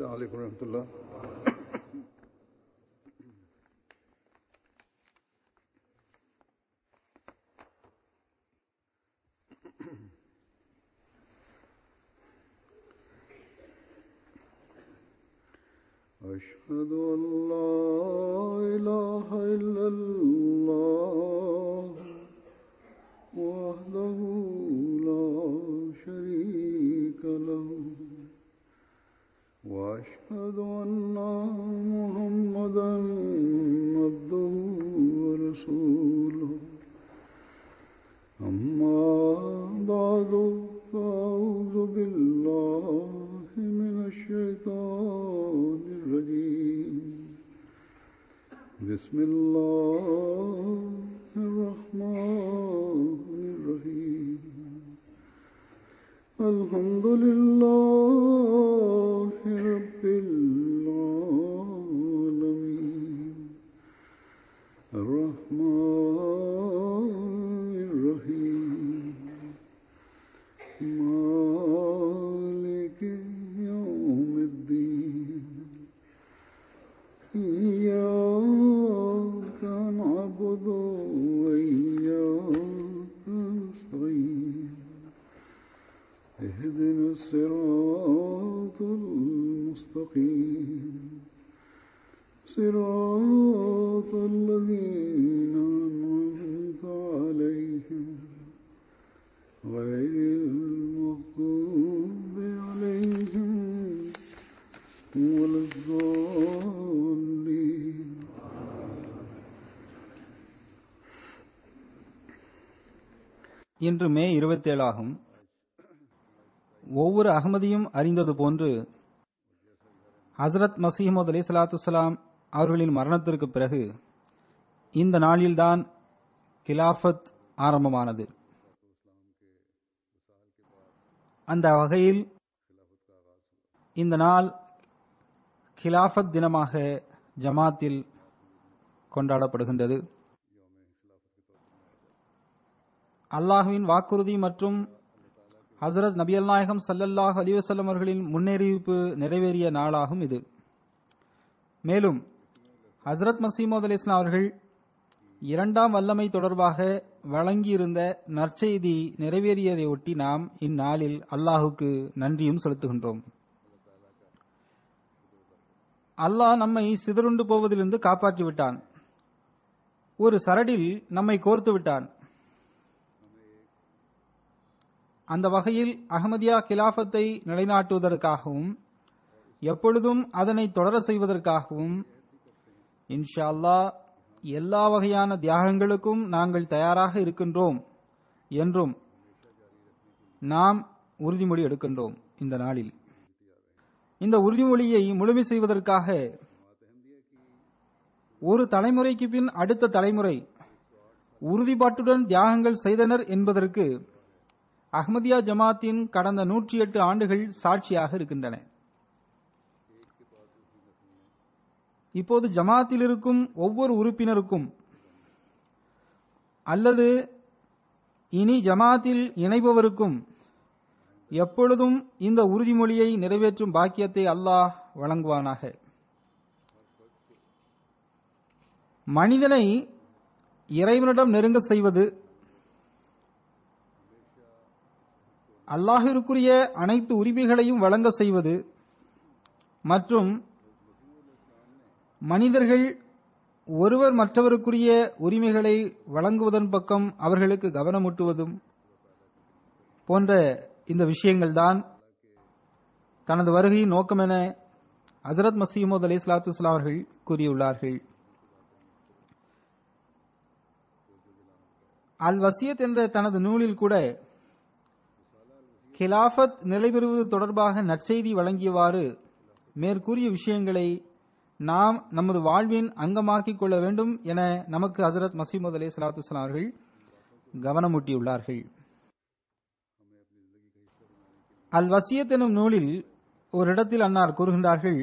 السلام عليكم ورحمة الله أشهد أن لا إله إلا الله وحده لا شريك له وأشهد أن محمدا عبده ورسوله أما بعد فأعوذ بالله من الشيطان الرجيم بسم الله الرحمن الرحيم الحمد لله رب العالمين الرحمن الرحيم مالك يوم الدين إياك نعبد وإياك نستعين اهدنا الصراط المستقيم صراط الذين أنعمت عليهم غير المغضوب عليهم ولا الضالين இன்று மே இருபத்தேழாகும் ஒவ்வொரு அகமதியும் அறிந்தது போன்று ஹசரத் மசீமது அலி சலாத்துலாம் அவர்களின் மரணத்திற்கு பிறகு இந்த நாளில்தான் கிலாஃபத் ஆரம்பமானது அந்த வகையில் இந்த நாள் கிலாஃபத் தினமாக ஜமாத்தில் கொண்டாடப்படுகின்றது அல்லாஹுவின் வாக்குறுதி மற்றும் ஹசரத் நபியல் நாயகம் சல்லல்லாஹ் அலிவசல்லம் அவர்களின் முன்னறிவிப்பு நிறைவேறிய நாளாகும் இது மேலும் ஹசரத் மசீமோத் அலி இஸ்லாம் அவர்கள் இரண்டாம் வல்லமை தொடர்பாக வழங்கியிருந்த நற்செய்தி நிறைவேறியதை ஒட்டி நாம் இந்நாளில் அல்லாஹுக்கு நன்றியும் செலுத்துகின்றோம் அல்லாஹ் நம்மை சிதறுண்டு போவதிலிருந்து காப்பாற்றி விட்டான் ஒரு சரடில் நம்மை கோர்த்து விட்டான் அந்த வகையில் அகமதியா கிலாஃபத்தை நிலைநாட்டுவதற்காகவும் எப்பொழுதும் அதனை தொடர செய்வதற்காகவும் இன்ஷா அல்லாஹ் எல்லா வகையான தியாகங்களுக்கும் நாங்கள் தயாராக இருக்கின்றோம் என்றும் நாம் உறுதிமொழி எடுக்கின்றோம் இந்த நாளில் இந்த உறுதிமொழியை முழுமை செய்வதற்காக ஒரு தலைமுறைக்கு பின் அடுத்த தலைமுறை உறுதிப்பாட்டுடன் தியாகங்கள் செய்தனர் என்பதற்கு அஹ்மதியா ஜமாத்தின் கடந்த நூற்றி எட்டு ஆண்டுகள் சாட்சியாக இருக்கின்றன இப்போது ஜமாத்தில் இருக்கும் ஒவ்வொரு உறுப்பினருக்கும் அல்லது இனி ஜமாத்தில் இணைபவருக்கும் எப்பொழுதும் இந்த உறுதிமொழியை நிறைவேற்றும் பாக்கியத்தை அல்லாஹ் வழங்குவானாக மனிதனை இறைவனிடம் நெருங்க செய்வது அல்லாஹிற்குரிய அனைத்து உரிமைகளையும் வழங்க செய்வது மற்றும் மனிதர்கள் ஒருவர் மற்றவருக்குரிய உரிமைகளை வழங்குவதன் பக்கம் அவர்களுக்கு கவனமூட்டுவதும் போன்ற இந்த விஷயங்கள் தான் தனது வருகையின் நோக்கம் என ஹசரத் மசீமோத் அலி சலாத்து அவர்கள் கூறியுள்ளார்கள் அல் வசியத் என்ற தனது நூலில் கூட கிலாஃபத் நிலைபெறுவது தொடர்பாக நற்செய்தி வழங்கியவாறு மேற்கூறிய விஷயங்களை நாம் நமது வாழ்வின் அங்கமாக்கிக் கொள்ள வேண்டும் என நமக்கு ஹசரத் மசீமது அலி சலாத்து அவர்கள் கவனமூட்டியுள்ளார்கள் அல் வசியத் எனும் நூலில் ஒரு இடத்தில் அன்னார் கூறுகின்றார்கள்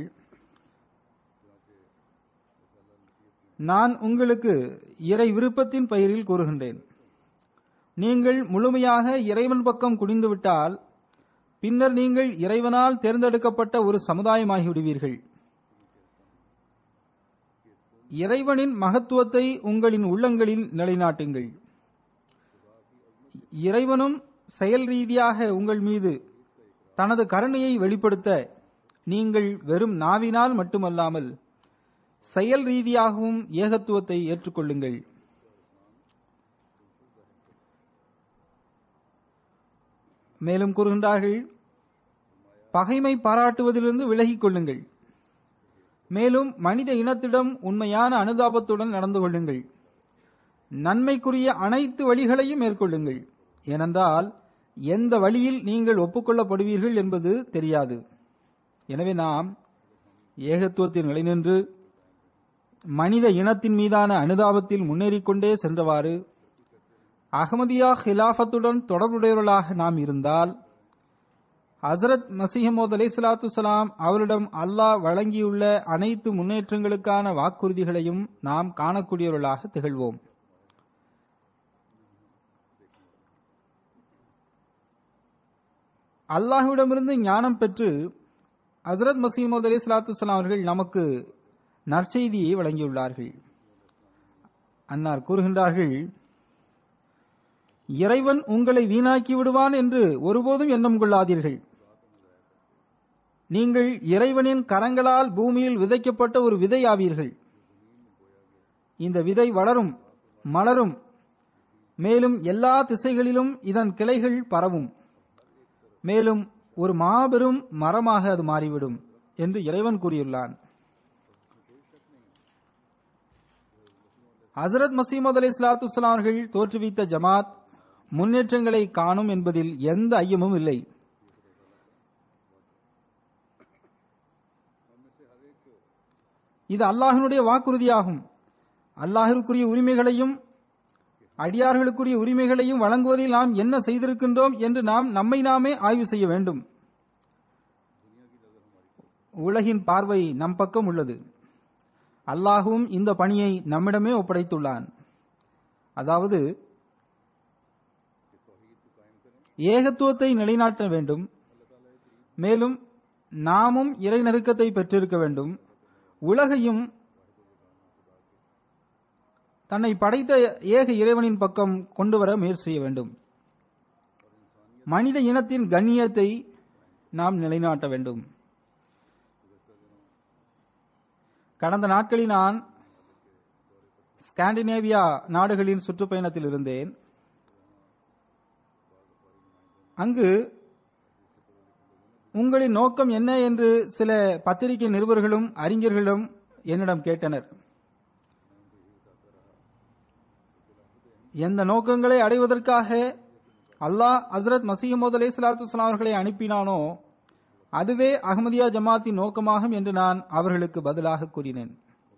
நான் உங்களுக்கு இறை விருப்பத்தின் பெயரில் கூறுகின்றேன் நீங்கள் முழுமையாக இறைவன் பக்கம் குனிந்துவிட்டால் பின்னர் நீங்கள் இறைவனால் தேர்ந்தெடுக்கப்பட்ட ஒரு சமுதாயமாகி விடுவீர்கள் இறைவனின் மகத்துவத்தை உங்களின் உள்ளங்களில் நிலைநாட்டுங்கள் இறைவனும் செயல் ரீதியாக உங்கள் மீது தனது கருணையை வெளிப்படுத்த நீங்கள் வெறும் நாவினால் மட்டுமல்லாமல் செயல் ரீதியாகவும் ஏகத்துவத்தை ஏற்றுக்கொள்ளுங்கள் மேலும் கூறுகின்றார்கள் பகைமை பாராட்டுவதிலிருந்து விலகிக் கொள்ளுங்கள் மேலும் மனித இனத்திடம் உண்மையான அனுதாபத்துடன் நடந்து கொள்ளுங்கள் நன்மைக்குரிய அனைத்து வழிகளையும் மேற்கொள்ளுங்கள் ஏனென்றால் எந்த வழியில் நீங்கள் ஒப்புக்கொள்ளப்படுவீர்கள் என்பது தெரியாது எனவே நாம் ஏகத்துவத்தில் நிலைநின்று மனித இனத்தின் மீதான அனுதாபத்தில் முன்னேறிக்கொண்டே சென்றவாறு அகமதியா ஹிலாஃபத்துடன் தொடர்புடையவர்களாக நாம் இருந்தால் ஹசரத் மசீஹமோத் அலை சலாத்து சலாம் அவரிடம் அல்லாஹ் வழங்கியுள்ள அனைத்து முன்னேற்றங்களுக்கான வாக்குறுதிகளையும் நாம் காணக்கூடியவர்களாக திகழ்வோம் அல்லாஹ்விடமிருந்து ஞானம் பெற்று ஹசரத் மசீமோத் அலி சலாத்து அவர்கள் நமக்கு நற்செய்தியை வழங்கியுள்ளார்கள் அன்னார் கூறுகின்றார்கள் இறைவன் உங்களை வீணாக்கி விடுவான் என்று ஒருபோதும் எண்ணம் கொள்ளாதீர்கள் நீங்கள் இறைவனின் கரங்களால் பூமியில் விதைக்கப்பட்ட ஒரு விதை ஆவீர்கள் இந்த விதை வளரும் மலரும் மேலும் எல்லா திசைகளிலும் இதன் கிளைகள் பரவும் மேலும் ஒரு மாபெரும் மரமாக அது மாறிவிடும் என்று இறைவன் கூறியுள்ளான் ஹசரத் மசீமது அலி இஸ்லாத்து அவர்கள் தோற்றுவித்த ஜமாத் முன்னேற்றங்களை காணும் என்பதில் எந்த ஐயமும் இல்லை இது அல்லாஹினுடைய வாக்குறுதியாகும் அல்லாஹிற்குரிய உரிமைகளையும் அடியார்களுக்குரிய உரிமைகளையும் வழங்குவதில் நாம் என்ன செய்திருக்கின்றோம் என்று நாம் நம்மை நாமே ஆய்வு செய்ய வேண்டும் உலகின் பார்வை நம் பக்கம் உள்ளது அல்லாஹுவும் இந்த பணியை நம்மிடமே ஒப்படைத்துள்ளான் அதாவது ஏகத்துவத்தை நிலைநாட்ட வேண்டும் மேலும் நாமும் இறை நெருக்கத்தை பெற்றிருக்க வேண்டும் உலகையும் தன்னை படைத்த ஏக இறைவனின் பக்கம் கொண்டு வர முயற்சி செய்ய வேண்டும் மனித இனத்தின் கண்ணியத்தை நாம் நிலைநாட்ட வேண்டும் கடந்த நாட்களில் நான் ஸ்காண்டினேவியா நாடுகளின் சுற்றுப்பயணத்தில் இருந்தேன் அங்கு உங்களின் நோக்கம் என்ன என்று சில பத்திரிகை நிருபர்களும் அறிஞர்களும் என்னிடம் கேட்டனர் எந்த நோக்கங்களை அடைவதற்காக அல்லாஹ் ஹசரத் மசீமது அலி சலாத்து அவர்களை அனுப்பினானோ அதுவே அகமதியா ஜமாத்தின் நோக்கமாகும் என்று நான் அவர்களுக்கு பதிலாக கூறினேன்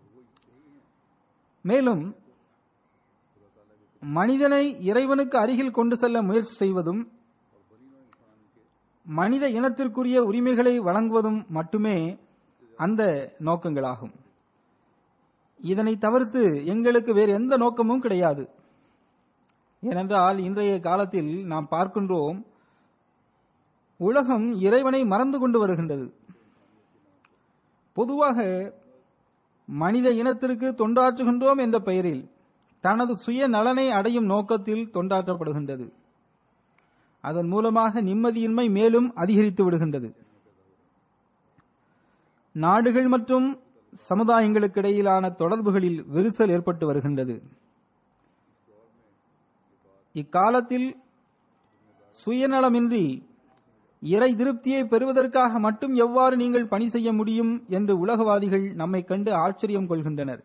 மேலும் மனிதனை இறைவனுக்கு அருகில் கொண்டு செல்ல முயற்சி செய்வதும் மனித இனத்திற்குரிய உரிமைகளை வழங்குவதும் மட்டுமே அந்த நோக்கங்களாகும் இதனை தவிர்த்து எங்களுக்கு வேறு எந்த நோக்கமும் கிடையாது ஏனென்றால் இன்றைய காலத்தில் நாம் பார்க்கின்றோம் உலகம் இறைவனை மறந்து கொண்டு வருகின்றது பொதுவாக மனித இனத்திற்கு தொண்டாற்றுகின்றோம் என்ற பெயரில் தனது சுய நலனை அடையும் நோக்கத்தில் தொண்டாற்றப்படுகின்றது அதன் மூலமாக நிம்மதியின்மை மேலும் அதிகரித்து விடுகின்றது நாடுகள் மற்றும் சமுதாயங்களுக்கு இடையிலான தொடர்புகளில் விரிசல் ஏற்பட்டு வருகின்றது இக்காலத்தில் சுயநலமின்றி இறை திருப்தியை பெறுவதற்காக மட்டும் எவ்வாறு நீங்கள் பணி செய்ய முடியும் என்று உலகவாதிகள் நம்மை கண்டு ஆச்சரியம் கொள்கின்றனர்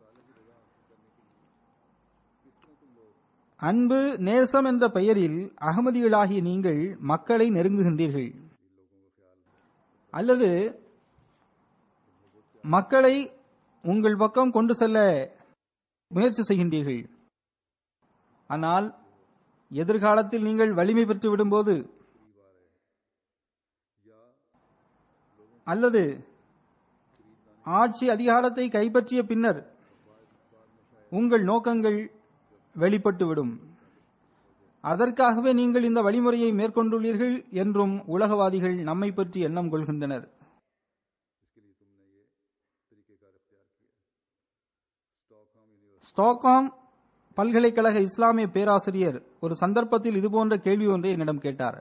அன்பு நேசம் என்ற பெயரில் அகமதிகளாகிய நீங்கள் மக்களை நெருங்குகின்றீர்கள் அல்லது மக்களை உங்கள் பக்கம் கொண்டு செல்ல முயற்சி செய்கின்றீர்கள் ஆனால் எதிர்காலத்தில் நீங்கள் வலிமை பெற்று விடும்போது அல்லது ஆட்சி அதிகாரத்தை கைப்பற்றிய பின்னர் உங்கள் நோக்கங்கள் வெளிப்பட்டுவிடும் அதற்காகவே நீங்கள் இந்த வழிமுறையை மேற்கொண்டுள்ளீர்கள் என்றும் உலகவாதிகள் நம்மை பற்றி எண்ணம் கொள்கின்றனர் ஸ்டாக்ஹாம் பல்கலைக்கழக இஸ்லாமிய பேராசிரியர் ஒரு சந்தர்ப்பத்தில் இதுபோன்ற கேள்வி ஒன்றை என்னிடம் கேட்டார்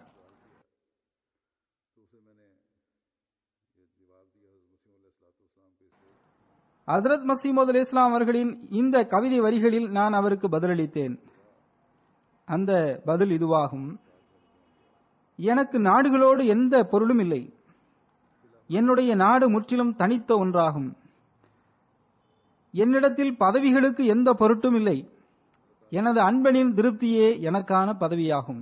ஹசரத் மசீமது அலி இஸ்லாம் அவர்களின் இந்த கவிதை வரிகளில் நான் அவருக்கு பதிலளித்தேன் அந்த பதில் இதுவாகும் எனக்கு நாடுகளோடு எந்த பொருளும் இல்லை என்னுடைய நாடு முற்றிலும் தனித்த ஒன்றாகும் என்னிடத்தில் பதவிகளுக்கு எந்த பொருட்டும் இல்லை எனது அன்பனின் திருப்தியே எனக்கான பதவியாகும்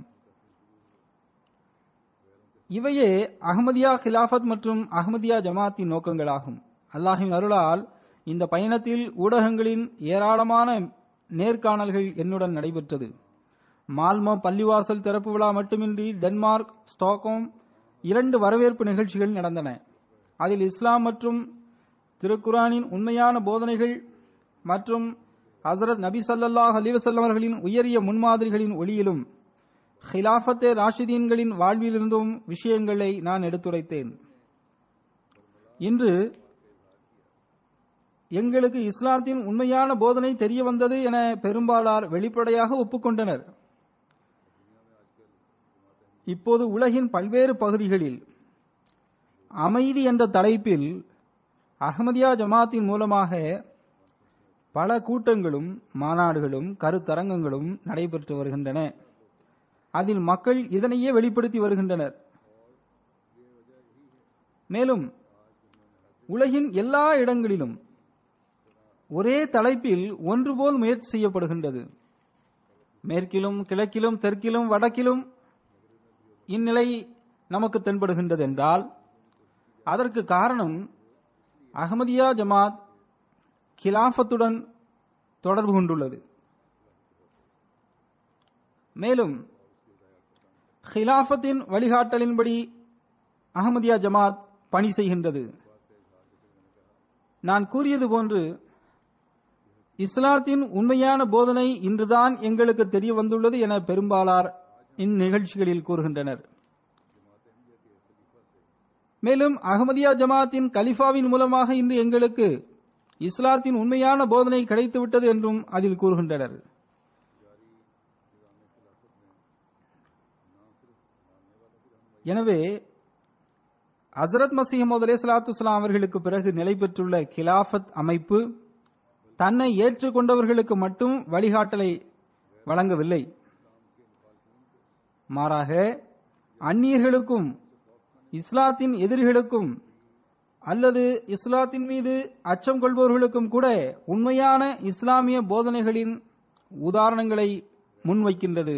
இவையே அகமதியா கிலாஃபத் மற்றும் அகமதியா ஜமாத்தின் நோக்கங்களாகும் அல்லாஹின் அருளால் இந்த பயணத்தில் ஊடகங்களின் ஏராளமான நேர்காணல்கள் என்னுடன் நடைபெற்றது மால்மோ பள்ளிவாசல் திறப்பு விழா மட்டுமின்றி டென்மார்க் ஸ்டாக்ஹோம் இரண்டு வரவேற்பு நிகழ்ச்சிகள் நடந்தன அதில் இஸ்லாம் மற்றும் திருக்குரானின் உண்மையான போதனைகள் மற்றும் ஹசரத் நபி ஸல்லல்லாஹு அலைஹி வஸல்லம் அவர்களின் உயரிய முன்மாதிரிகளின் ஒளியிலும் ஹிலாஃபத்தே ராஷிதீன்களின் வாழ்விலிருந்தும் விஷயங்களை நான் எடுத்துரைத்தேன் இன்று எங்களுக்கு இஸ்லாத்தின் உண்மையான போதனை தெரிய வந்தது என பெரும்பாலார் வெளிப்படையாக ஒப்புக்கொண்டனர் இப்போது உலகின் பல்வேறு பகுதிகளில் அமைதி என்ற தலைப்பில் அஹ்மதியா ஜமாத்தின் மூலமாக பல கூட்டங்களும் மாநாடுகளும் கருத்தரங்கங்களும் நடைபெற்று வருகின்றன அதில் மக்கள் இதனையே வெளிப்படுத்தி வருகின்றனர் மேலும் உலகின் எல்லா இடங்களிலும் ஒரே தலைப்பில் ஒன்றுபோல் முயற்சி செய்யப்படுகின்றது மேற்கிலும் கிழக்கிலும் தெற்கிலும் வடக்கிலும் இந்நிலை நமக்கு தென்படுகின்றது என்றால் அதற்கு காரணம் அகமதியா ஜமாத் கிலாஃபத்துடன் தொடர்பு கொண்டுள்ளது மேலும் ஹிலாஃபத்தின் வழிகாட்டலின்படி அகமதியா ஜமாத் பணி செய்கின்றது நான் கூறியது போன்று இஸ்லாத்தின் உண்மையான போதனை இன்றுதான் எங்களுக்கு தெரிய வந்துள்ளது என பெரும்பாலார் இந்நிகழ்ச்சிகளில் கூறுகின்றனர் மேலும் அகமதியா ஜமாத்தின் கலிஃபாவின் மூலமாக இன்று எங்களுக்கு இஸ்லாத்தின் உண்மையான போதனை கிடைத்துவிட்டது என்றும் அதில் கூறுகின்றனர் எனவே ஹசரத் மசீமது அலே சலாத்து அவர்களுக்கு பிறகு நிலை பெற்றுள்ள கிலாஃபத் அமைப்பு தன்னை ஏற்றுக்கொண்டவர்களுக்கு மட்டும் வழிகாட்டலை வழங்கவில்லை மாறாக அந்நியர்களுக்கும் இஸ்லாத்தின் எதிரிகளுக்கும் அல்லது இஸ்லாத்தின் மீது அச்சம் கொள்பவர்களுக்கும் கூட உண்மையான இஸ்லாமிய போதனைகளின் உதாரணங்களை முன்வைக்கின்றது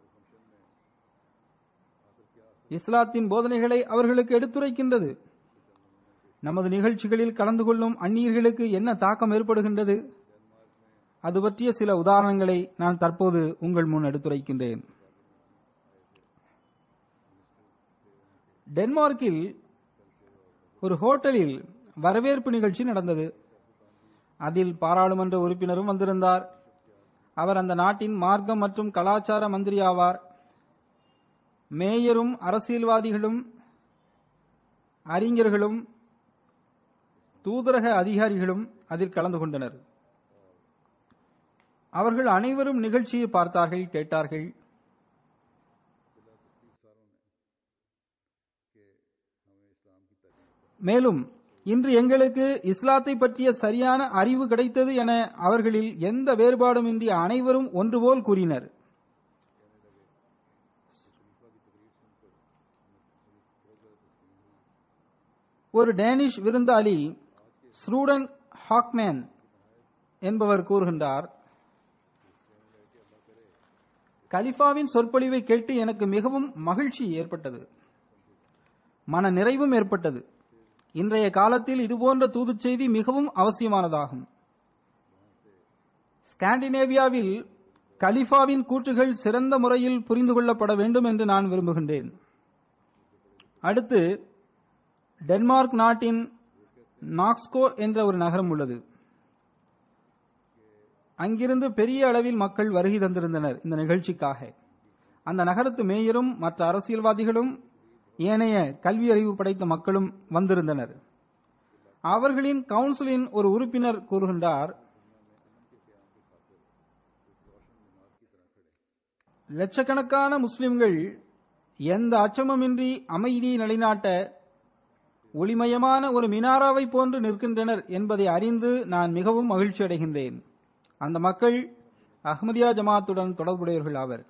இஸ்லாத்தின் போதனைகளை அவர்களுக்கு எடுத்துரைக்கின்றது நமது நிகழ்ச்சிகளில் கலந்து கொள்ளும் அந்நியர்களுக்கு என்ன தாக்கம் ஏற்படுகின்றது அது பற்றிய சில உதாரணங்களை நான் தற்போது உங்கள் முன் எடுத்துரைக்கின்றேன் டென்மார்க்கில் ஒரு ஹோட்டலில் வரவேற்பு நிகழ்ச்சி நடந்தது அதில் பாராளுமன்ற உறுப்பினரும் வந்திருந்தார் அவர் அந்த நாட்டின் மார்க்கம் மற்றும் கலாச்சார மந்திரி ஆவார் மேயரும் அரசியல்வாதிகளும் அறிஞர்களும் தூதரக அதிகாரிகளும் அதில் கலந்து கொண்டனர் அவர்கள் அனைவரும் நிகழ்ச்சியை பார்த்தார்கள் கேட்டார்கள் மேலும் இன்று எங்களுக்கு இஸ்லாத்தை பற்றிய சரியான அறிவு கிடைத்தது என அவர்களில் எந்த வேறுபாடும் இன்றி அனைவரும் ஒன்றுபோல் கூறினர் ஒரு டேனிஷ் விருந்தாளி ஸ்ரூடன் ஹாக்மேன் என்பவர் கூறுகின்றார் கலிஃபாவின் சொற்பொழிவை கேட்டு எனக்கு மிகவும் மகிழ்ச்சி ஏற்பட்டது மன நிறைவும் ஏற்பட்டது இன்றைய காலத்தில் இதுபோன்ற தூதுச் செய்தி மிகவும் அவசியமானதாகும் ஸ்காண்டினேவியாவில் கலிஃபாவின் கூற்றுகள் சிறந்த முறையில் புரிந்து கொள்ளப்பட வேண்டும் என்று நான் விரும்புகின்றேன் அடுத்து டென்மார்க் நாட்டின் நாக்ஸ்கோ என்ற ஒரு நகரம் உள்ளது அங்கிருந்து பெரிய அளவில் மக்கள் வருகை தந்திருந்தனர் இந்த நிகழ்ச்சிக்காக அந்த நகரத்து மேயரும் மற்ற அரசியல்வாதிகளும் ஏனைய கல்வி அறிவு படைத்த மக்களும் வந்திருந்தனர் அவர்களின் கவுன்சிலின் ஒரு உறுப்பினர் கூறுகின்றார் லட்சக்கணக்கான முஸ்லிம்கள் எந்த அச்சமுமின்றி அமைதியை நிலைநாட்ட ஒளிமயமான ஒரு மினாராவை போன்று நிற்கின்றனர் என்பதை அறிந்து நான் மிகவும் மகிழ்ச்சி அடைகின்றேன் அந்த மக்கள் அஹ்மதியா ஜமாத்துடன் தொடர்புடையவர்கள் ஆவர்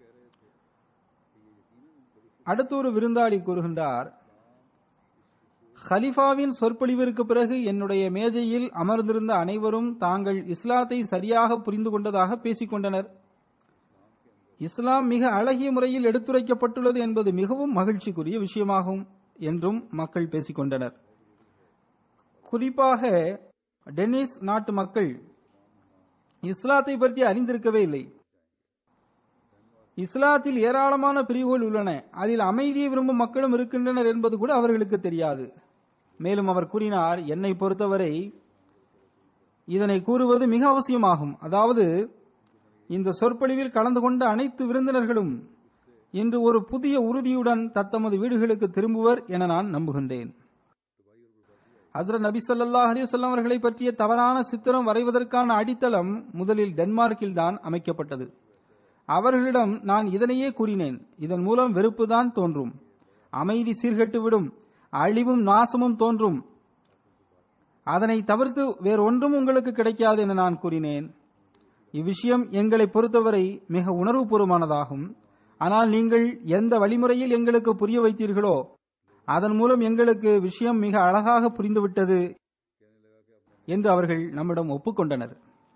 அடுத்து ஒரு விருந்தாளி கூறுகின்றார் ஹலிஃபாவின் சொற்பொழிவிற்கு பிறகு என்னுடைய மேஜையில் அமர்ந்திருந்த அனைவரும் தாங்கள் இஸ்லாத்தை சரியாக புரிந்து கொண்டதாக பேசிக் கொண்டனர் இஸ்லாம் மிக அழகிய முறையில் எடுத்துரைக்கப்பட்டுள்ளது என்பது மிகவும் மகிழ்ச்சிக்குரிய விஷயமாகும் என்றும் மக்கள் பேசிக் கொண்டனர் குறிப்பாக டென்னிஸ் நாட்டு மக்கள் இஸ்லாத்தை பற்றி அறிந்திருக்கவே இல்லை இஸ்லாத்தில் ஏராளமான பிரிவுகள் உள்ளன அதில் அமைதியை விரும்பும் மக்களும் இருக்கின்றனர் என்பது கூட அவர்களுக்கு தெரியாது மேலும் அவர் கூறினார் என்னை பொறுத்தவரை இதனை கூறுவது மிக அவசியமாகும் அதாவது இந்த சொற்பொழிவில் கலந்து கொண்ட அனைத்து விருந்தினர்களும் இன்று ஒரு புதிய உறுதியுடன் தத்தமது வீடுகளுக்கு திரும்புவர் என நான் நம்புகின்றேன் ஹசரத் நபி ஸல்லல்லாஹு அலைஹி வஸல்லம் அவர்களை பற்றிய தவறான சித்திரம் வரைவதற்கான அடித்தளம் முதலில் டென்மார்க்கில் தான் அமைக்கப்பட்டது அவர்களிடம் நான் இதனையே கூறினேன் இதன் மூலம் வெறுப்புதான் தோன்றும் அமைதி சீர்கெட்டுவிடும் அழிவும் நாசமும் தோன்றும் அதனை தவிர்த்து வேறு ஒன்றும் உங்களுக்கு கிடைக்காது என நான் கூறினேன் இவ்விஷயம் எங்களை பொறுத்தவரை மிக உணர்வுபூர்வமானதாகும் ஆனால் நீங்கள் எந்த வழிமுறையில் எங்களுக்கு புரிய வைத்தீர்களோ அதன் மூலம் எங்களுக்கு விஷயம் மிக அழகாக புரிந்துவிட்டது என்று அவர்கள் நம்மிடம் ஒப்புக்கொண்டனர்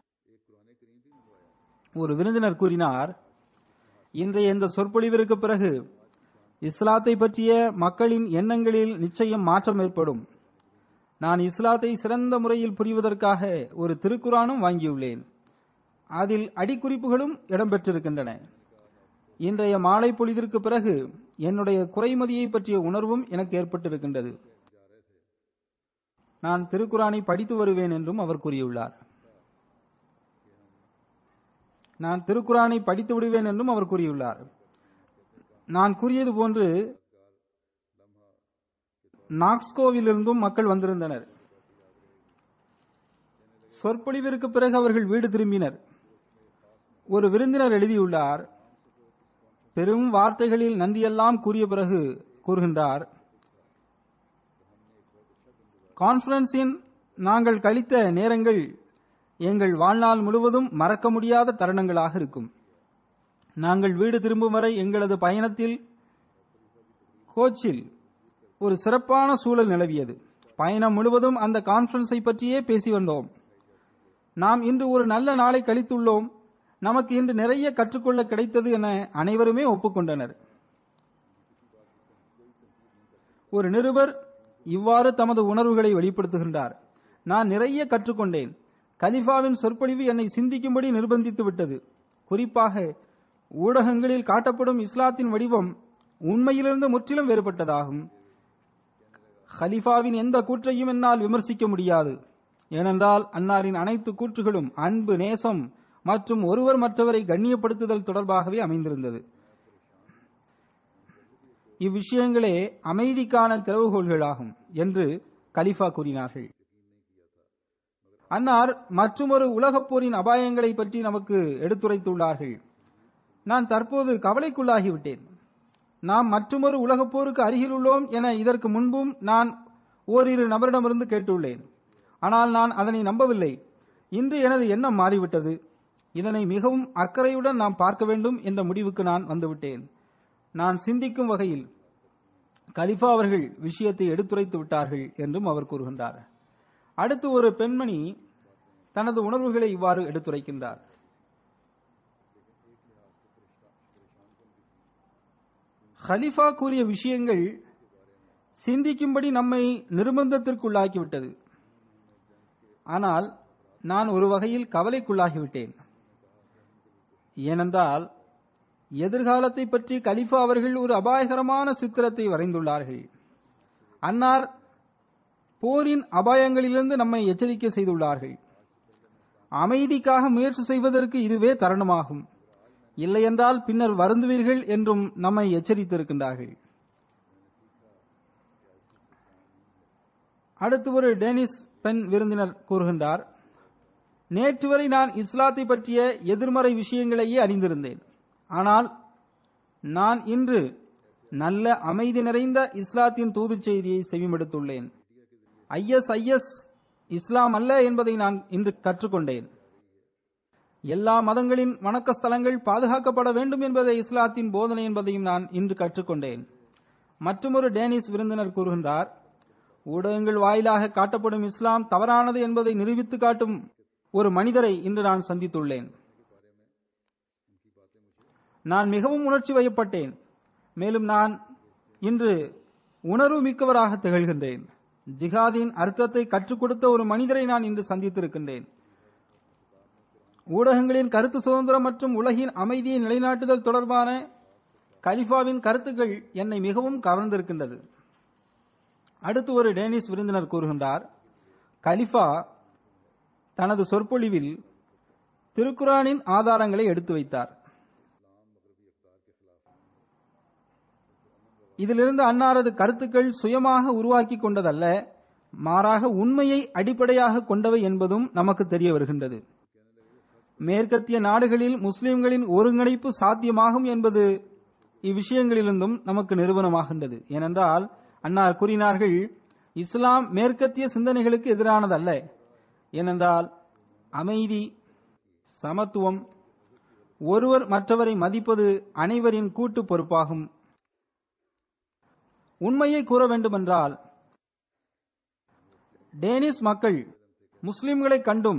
ஒரு விருந்தினர் கூறினார் இன்றைய இந்த சொற்பொழிவிற்கு பிறகு இஸ்லாத்தை பற்றிய மக்களின் எண்ணங்களில் நிச்சயம் மாற்றம் ஏற்படும் நான் இஸ்லாத்தை சிறந்த முறையில் புரிவதற்காக ஒரு திருக்குரானும் வாங்கியுள்ளேன் அதில் அடிக்குறிப்புகளும் இடம்பெற்றிருக்கின்றன இன்றைய மாலை பொழுதிற்கு பிறகு என்னுடைய குறைமதியை பற்றிய உணர்வும் எனக்கு ஏற்பட்டிருக்கின்றது நான் திருக்குரானை படித்து வருவேன் என்றும் அவர் கூறியுள்ளார் நான் திருக்குரானை படித்து விடுவேன் என்றும் அவர் கூறியுள்ளார் நான் கூறியது போன்று நாக்ஸ்கோவிலிருந்தும் மக்கள் வந்திருந்தனர் சொற்பொழிவிற்கு பிறகு அவர்கள் வீடு திரும்பினர் ஒரு விருந்தினர் எழுதியுள்ளார் பெரும் வார்த்தைகளில் நன்றியெல்லாம் கூறிய பிறகு கூறுகின்றார் கான்ஃபரன்ஸின் நாங்கள் கழித்த நேரங்கள் எங்கள் வாழ்நாள் முழுவதும் மறக்க முடியாத தருணங்களாக இருக்கும் நாங்கள் வீடு திரும்பும் வரை எங்களது பயணத்தில் கோச்சில் ஒரு சிறப்பான சூழல் நிலவியது பயணம் முழுவதும் அந்த கான்ஃபரன்ஸை பற்றியே பேசி வந்தோம் நாம் இன்று ஒரு நல்ல நாளை கழித்துள்ளோம் நமக்கு இன்று நிறைய கற்றுக்கொள்ள கிடைத்தது என அனைவருமே ஒப்புக்கொண்டனர் ஒரு நிருபர் இவ்வாறு தமது உணர்வுகளை வெளிப்படுத்துகின்றார் நான் நிறைய கற்றுக்கொண்டேன் கலிஃபாவின் சொற்பொழிவு என்னை சிந்திக்கும்படி நிர்பந்தித்து விட்டது குறிப்பாக ஊடகங்களில் காட்டப்படும் இஸ்லாத்தின் வடிவம் உண்மையிலிருந்து முற்றிலும் வேறுபட்டதாகும் ஹலிஃபாவின் எந்த கூற்றையும் என்னால் விமர்சிக்க முடியாது ஏனென்றால் அன்னாரின் அனைத்து கூற்றுகளும் அன்பு நேசம் மற்றும் ஒருவர் மற்றவரை கண்ணியப்படுத்துதல் தொடர்பாகவே அமைந்திருந்தது இவ்விஷயங்களே அமைதிக்கான திறவுகோள்களாகும் என்று கலிஃபா கூறினார்கள் அன்னார் மற்றுமொரு உலகப் போரின் அபாயங்களை பற்றி நமக்கு எடுத்துரைத்துள்ளார்கள் நான் தற்போது கவலைக்குள்ளாகிவிட்டேன் நாம் மற்றுமொரு உலகப் போருக்கு அருகில் உள்ளோம் என இதற்கு முன்பும் நான் ஓரிரு நபரிடமிருந்து கேட்டுள்ளேன் ஆனால் நான் அதனை நம்பவில்லை இன்று எனது எண்ணம் மாறிவிட்டது இதனை மிகவும் அக்கறையுடன் நாம் பார்க்க வேண்டும் என்ற முடிவுக்கு நான் வந்துவிட்டேன் நான் சிந்திக்கும் வகையில் கலிஃபா அவர்கள் விஷயத்தை எடுத்துரைத்து விட்டார்கள் என்றும் அவர் கூறுகின்றார் அடுத்து ஒரு பெண்மணி தனது உணர்வுகளை இவ்வாறு எடுத்துரைக்கின்றார் ஹலிஃபா கூறிய விஷயங்கள் சிந்திக்கும்படி நம்மை நிர்பந்தத்திற்குள்ளாக்கிவிட்டது ஆனால் நான் ஒரு வகையில் கவலைக்குள்ளாகிவிட்டேன் ஏனென்றால் எதிர்காலத்தை பற்றி கலிஃபா அவர்கள் ஒரு அபாயகரமான சித்திரத்தை வரைந்துள்ளார்கள் அன்னார் போரின் அபாயங்களிலிருந்து நம்மை எச்சரிக்கை செய்துள்ளார்கள் அமைதிக்காக முயற்சி செய்வதற்கு இதுவே தருணமாகும் இல்லையென்றால் பின்னர் வருந்துவீர்கள் என்றும் நம்மை எச்சரித்திருக்கின்றார்கள் அடுத்து ஒரு டேனிஸ் பெண் விருந்தினர் கூறுகின்றார் நேற்று வரை நான் இஸ்லாத்தை பற்றிய எதிர்மறை விஷயங்களையே அறிந்திருந்தேன் ஆனால் நான் இன்று நல்ல அமைதி நிறைந்த இஸ்லாத்தின் தூதுச் செய்தியை செவிமடுத்துள்ளேன் ஐஎஸ் ஐஎஸ் இஸ்லாம் அல்ல என்பதை நான் இன்று கற்றுக்கொண்டேன் எல்லா மதங்களின் வணக்க ஸ்தலங்கள் பாதுகாக்கப்பட வேண்டும் என்பதை இஸ்லாத்தின் போதனை என்பதையும் நான் இன்று கற்றுக்கொண்டேன் மற்றொரு டேனிஸ் விருந்தினர் கூறுகின்றார் ஊடகங்கள் வாயிலாக காட்டப்படும் இஸ்லாம் தவறானது என்பதை நிரூபித்து காட்டும் ஒரு மனிதரை இன்று நான் சந்தித்துள்ளேன் நான் மிகவும் உணர்ச்சி வயப்பட்டேன் மேலும் நான் இன்று உணர்வு மிக்கவராக திகழ்கின்றேன் ஜிகாதின் அர்த்தத்தை கற்றுக் கொடுத்த ஒரு மனிதரை நான் இன்று சந்தித்திருக்கின்றேன் ஊடகங்களின் கருத்து சுதந்திரம் மற்றும் உலகின் அமைதியை நிலைநாட்டுதல் தொடர்பான கலிஃபாவின் கருத்துக்கள் என்னை மிகவும் கவர்ந்திருக்கின்றது அடுத்து ஒரு டேனிஸ் விருந்தினர் கூறுகின்றார் கலிஃபா தனது சொற்பொழிவில் திருக்குரானின் ஆதாரங்களை எடுத்து வைத்தார் இதிலிருந்து அன்னாரது கருத்துக்கள் சுயமாக உருவாக்கி கொண்டதல்ல மாறாக உண்மையை அடிப்படையாக கொண்டவை என்பதும் நமக்கு தெரிய வருகின்றது மேற்கத்திய நாடுகளில் முஸ்லிம்களின் ஒருங்கிணைப்பு சாத்தியமாகும் என்பது இவ்விஷயங்களிலிருந்தும் நமக்கு நிரூபணமாகின்றது ஏனென்றால் அன்னார் கூறினார்கள் இஸ்லாம் மேற்கத்திய சிந்தனைகளுக்கு எதிரானதல்ல ஏனென்றால் அமைதி சமத்துவம் ஒருவர் மற்றவரை மதிப்பது அனைவரின் கூட்டு பொறுப்பாகும் உண்மையை கூற வேண்டுமென்றால் டேனிஸ் மக்கள் முஸ்லிம்களை கண்டும்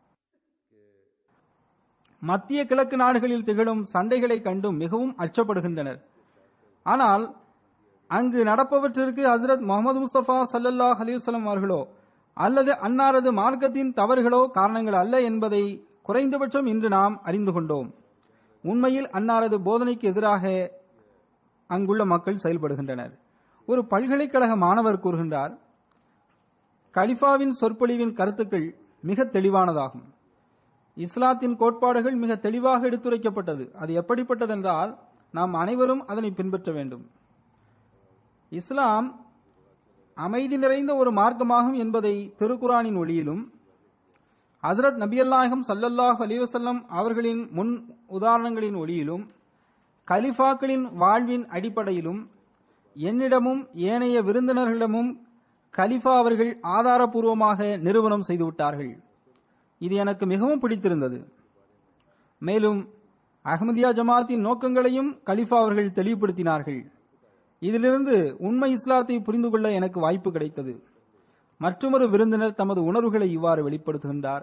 மத்திய கிழக்கு நாடுகளில் திகழும் சண்டைகளை கண்டும் மிகவும் அச்சப்படுகின்றனர் ஆனால் அங்கு நடப்பவற்றிற்கு ஹசரத் முகமது முஸ்தபா சல்லல்லாஹ் அலிவசலம் அவர்களோ அல்லது அன்னாரது மார்க்கத்தின் தவறுகளோ காரணங்கள் அல்ல என்பதை குறைந்தபட்சம் இன்று நாம் அறிந்து கொண்டோம் உண்மையில் அன்னாரது போதனைக்கு எதிராக அங்குள்ள மக்கள் செயல்படுகின்றனர் ஒரு பல்கலைக்கழக மாணவர் கூறுகின்றார் கலிஃபாவின் சொற்பொழிவின் கருத்துக்கள் மிக தெளிவானதாகும் இஸ்லாத்தின் கோட்பாடுகள் மிக தெளிவாக எடுத்துரைக்கப்பட்டது அது எப்படிப்பட்டதென்றால் நாம் அனைவரும் அதனை பின்பற்ற வேண்டும் இஸ்லாம் அமைதி நிறைந்த ஒரு மார்க்கமாகும் என்பதை திருக்குரானின் ஒளியிலும் ஹசரத் நபியல்லாஹம் சல்லல்லாஹ் அலிவசல்லம் அவர்களின் முன் உதாரணங்களின் ஒளியிலும் கலிஃபாக்களின் வாழ்வின் அடிப்படையிலும் என்னிடமும் ஏனைய விருந்தினர்களிடமும் கலிஃபா அவர்கள் ஆதாரபூர்வமாக நிறுவனம் செய்துவிட்டார்கள் இது எனக்கு மிகவும் பிடித்திருந்தது மேலும் அஹமதியா ஜமாத்தின் நோக்கங்களையும் கலிஃபா அவர்கள் தெளிவுபடுத்தினார்கள் இதிலிருந்து உண்மை இஸ்லாத்தை புரிந்து கொள்ள எனக்கு வாய்ப்பு கிடைத்தது மற்றொரு விருந்தினர் தமது உணர்வுகளை இவ்வாறு வெளிப்படுத்துகின்றார்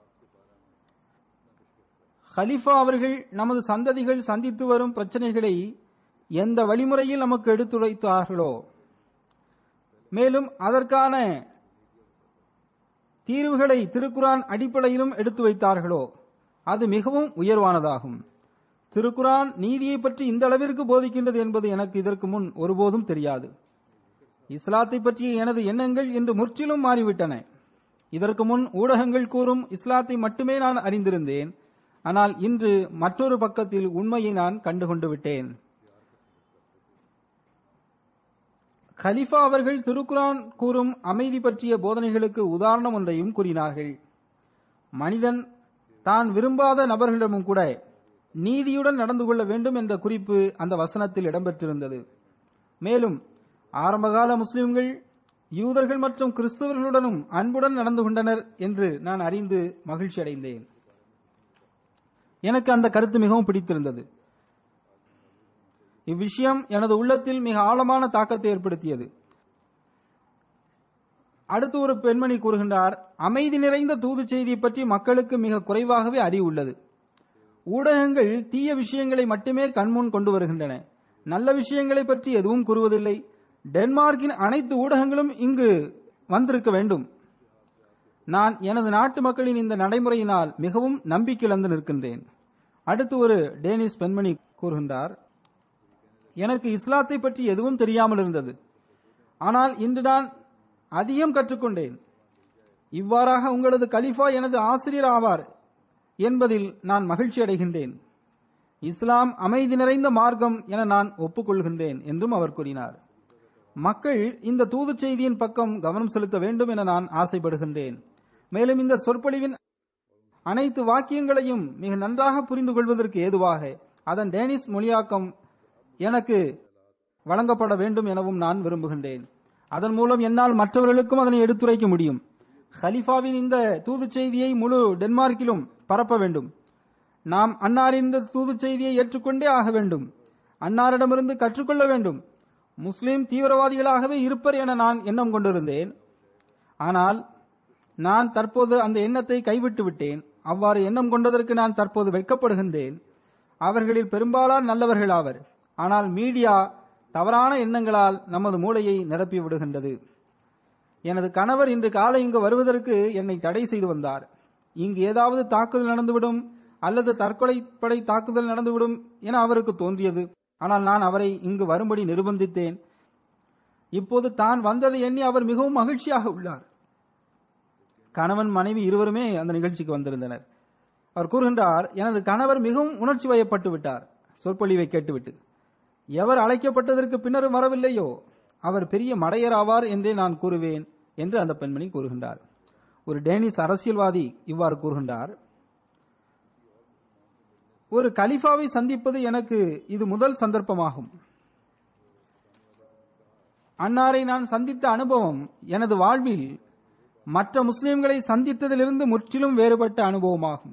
ஹலிஃபா அவர்கள் நமது சந்ததிகள் சந்தித்து வரும் பிரச்சனைகளை எந்த வழிமுறையில் நமக்கு எடுத்துரைத்தார்களோ மேலும் அதற்கான தீர்வுகளை திருக்குரான் அடிப்படையிலும் எடுத்து வைத்தார்களோ அது மிகவும் உயர்வானதாகும் திருக்குரான் நீதியை பற்றி இந்த அளவிற்கு போதிக்கின்றது என்பது எனக்கு இதற்கு முன் ஒருபோதும் தெரியாது இஸ்லாத்தை பற்றிய எனது எண்ணங்கள் இன்று முற்றிலும் மாறிவிட்டன இதற்கு முன் ஊடகங்கள் கூறும் இஸ்லாத்தை மட்டுமே நான் அறிந்திருந்தேன் ஆனால் இன்று மற்றொரு பக்கத்தில் உண்மையை நான் கண்டுகொண்டு விட்டேன் கலிஃபா அவர்கள் திருக்குரான் கூறும் அமைதி பற்றிய போதனைகளுக்கு உதாரணம் ஒன்றையும் கூறினார்கள் மனிதன் தான் விரும்பாத நபர்களிடமும் கூட நீதியுடன் நடந்து கொள்ள வேண்டும் என்ற குறிப்பு அந்த வசனத்தில் இடம்பெற்றிருந்தது மேலும் ஆரம்பகால முஸ்லிம்கள் யூதர்கள் மற்றும் கிறிஸ்தவர்களுடனும் அன்புடன் நடந்து கொண்டனர் என்று நான் அறிந்து மகிழ்ச்சி அடைந்தேன் எனக்கு அந்த கருத்து மிகவும் பிடித்திருந்தது இவ்விஷயம் எனது உள்ளத்தில் மிக ஆழமான தாக்கத்தை ஏற்படுத்தியது அடுத்து ஒரு பெண்மணி கூறுகின்றார் அமைதி நிறைந்த தூது செய்தியை பற்றி மக்களுக்கு மிக குறைவாகவே அறிவு உள்ளது ஊடகங்கள் தீய விஷயங்களை மட்டுமே கண்முன் கொண்டு வருகின்றன நல்ல விஷயங்களை பற்றி எதுவும் கூறுவதில்லை டென்மார்க்கின் அனைத்து ஊடகங்களும் இங்கு வந்திருக்க வேண்டும் நான் எனது நாட்டு மக்களின் இந்த நடைமுறையினால் மிகவும் நம்பிக்கை இழந்து நிற்கின்றேன் அடுத்து ஒரு டேனிஸ் பெண்மணி கூறுகின்றார் எனக்கு இஸ்லாத்தை பற்றி எதுவும் தெரியாமல் இருந்தது ஆனால் இன்று நான் அதிகம் கற்றுக்கொண்டேன் இவ்வாறாக உங்களது கலிஃபா எனது ஆசிரியர் ஆவார் என்பதில் நான் மகிழ்ச்சி அடைகின்றேன் இஸ்லாம் அமைதி நிறைந்த மார்க்கம் என நான் ஒப்புக்கொள்கின்றேன் என்றும் அவர் கூறினார் மக்கள் இந்த தூது செய்தியின் பக்கம் கவனம் செலுத்த வேண்டும் என நான் ஆசைப்படுகின்றேன் மேலும் இந்த சொற்பொழிவின் அனைத்து வாக்கியங்களையும் மிக நன்றாக புரிந்து கொள்வதற்கு ஏதுவாக அதன் டேனிஷ் மொழியாக்கம் எனக்கு வழங்கப்பட வேண்டும் எனவும் நான் விரும்புகின்றேன் அதன் மூலம் என்னால் மற்றவர்களுக்கும் அதனை எடுத்துரைக்க முடியும் ஹலிஃபாவின் இந்த தூது செய்தியை முழு டென்மார்க்கிலும் பரப்ப வேண்டும் நாம் அன்னாரின் இந்த தூது செய்தியை ஏற்றுக்கொண்டே ஆக வேண்டும் அன்னாரிடமிருந்து கற்றுக்கொள்ள வேண்டும் முஸ்லிம் தீவிரவாதிகளாகவே இருப்பர் என நான் எண்ணம் கொண்டிருந்தேன் ஆனால் நான் தற்போது அந்த எண்ணத்தை கைவிட்டு விட்டேன் அவ்வாறு எண்ணம் கொண்டதற்கு நான் தற்போது வெட்கப்படுகின்றேன் அவர்களில் பெரும்பாலான நல்லவர்கள் ஆவர் ஆனால் மீடியா தவறான எண்ணங்களால் நமது மூளையை நிரப்பி விடுகின்றது எனது கணவர் இன்று காலை இங்கு வருவதற்கு என்னை தடை செய்து வந்தார் இங்கு ஏதாவது தாக்குதல் நடந்துவிடும் அல்லது தற்கொலைப்படை தாக்குதல் நடந்துவிடும் என அவருக்கு தோன்றியது ஆனால் நான் அவரை இங்கு வரும்படி நிர்பந்தித்தேன் இப்போது தான் வந்ததை எண்ணி அவர் மிகவும் மகிழ்ச்சியாக உள்ளார் கணவன் மனைவி இருவருமே அந்த நிகழ்ச்சிக்கு வந்திருந்தனர் அவர் கூறுகின்றார் எனது கணவர் மிகவும் உணர்ச்சி வயப்பட்டு விட்டார் சொற்பொழிவை கேட்டுவிட்டு எவர் அழைக்கப்பட்டதற்கு பின்னரும் வரவில்லையோ அவர் பெரிய மடையர் ஆவார் என்றே நான் கூறுவேன் என்று அந்த பெண்மணி கூறுகின்றார் ஒரு டேனிஷ் அரசியல்வாதி இவ்வாறு கூறுகின்றார் ஒரு கலிஃபாவை சந்திப்பது எனக்கு இது முதல் சந்தர்ப்பமாகும் அன்னாரை நான் சந்தித்த அனுபவம் எனது வாழ்வில் மற்ற முஸ்லிம்களை சந்தித்ததிலிருந்து முற்றிலும் வேறுபட்ட அனுபவமாகும்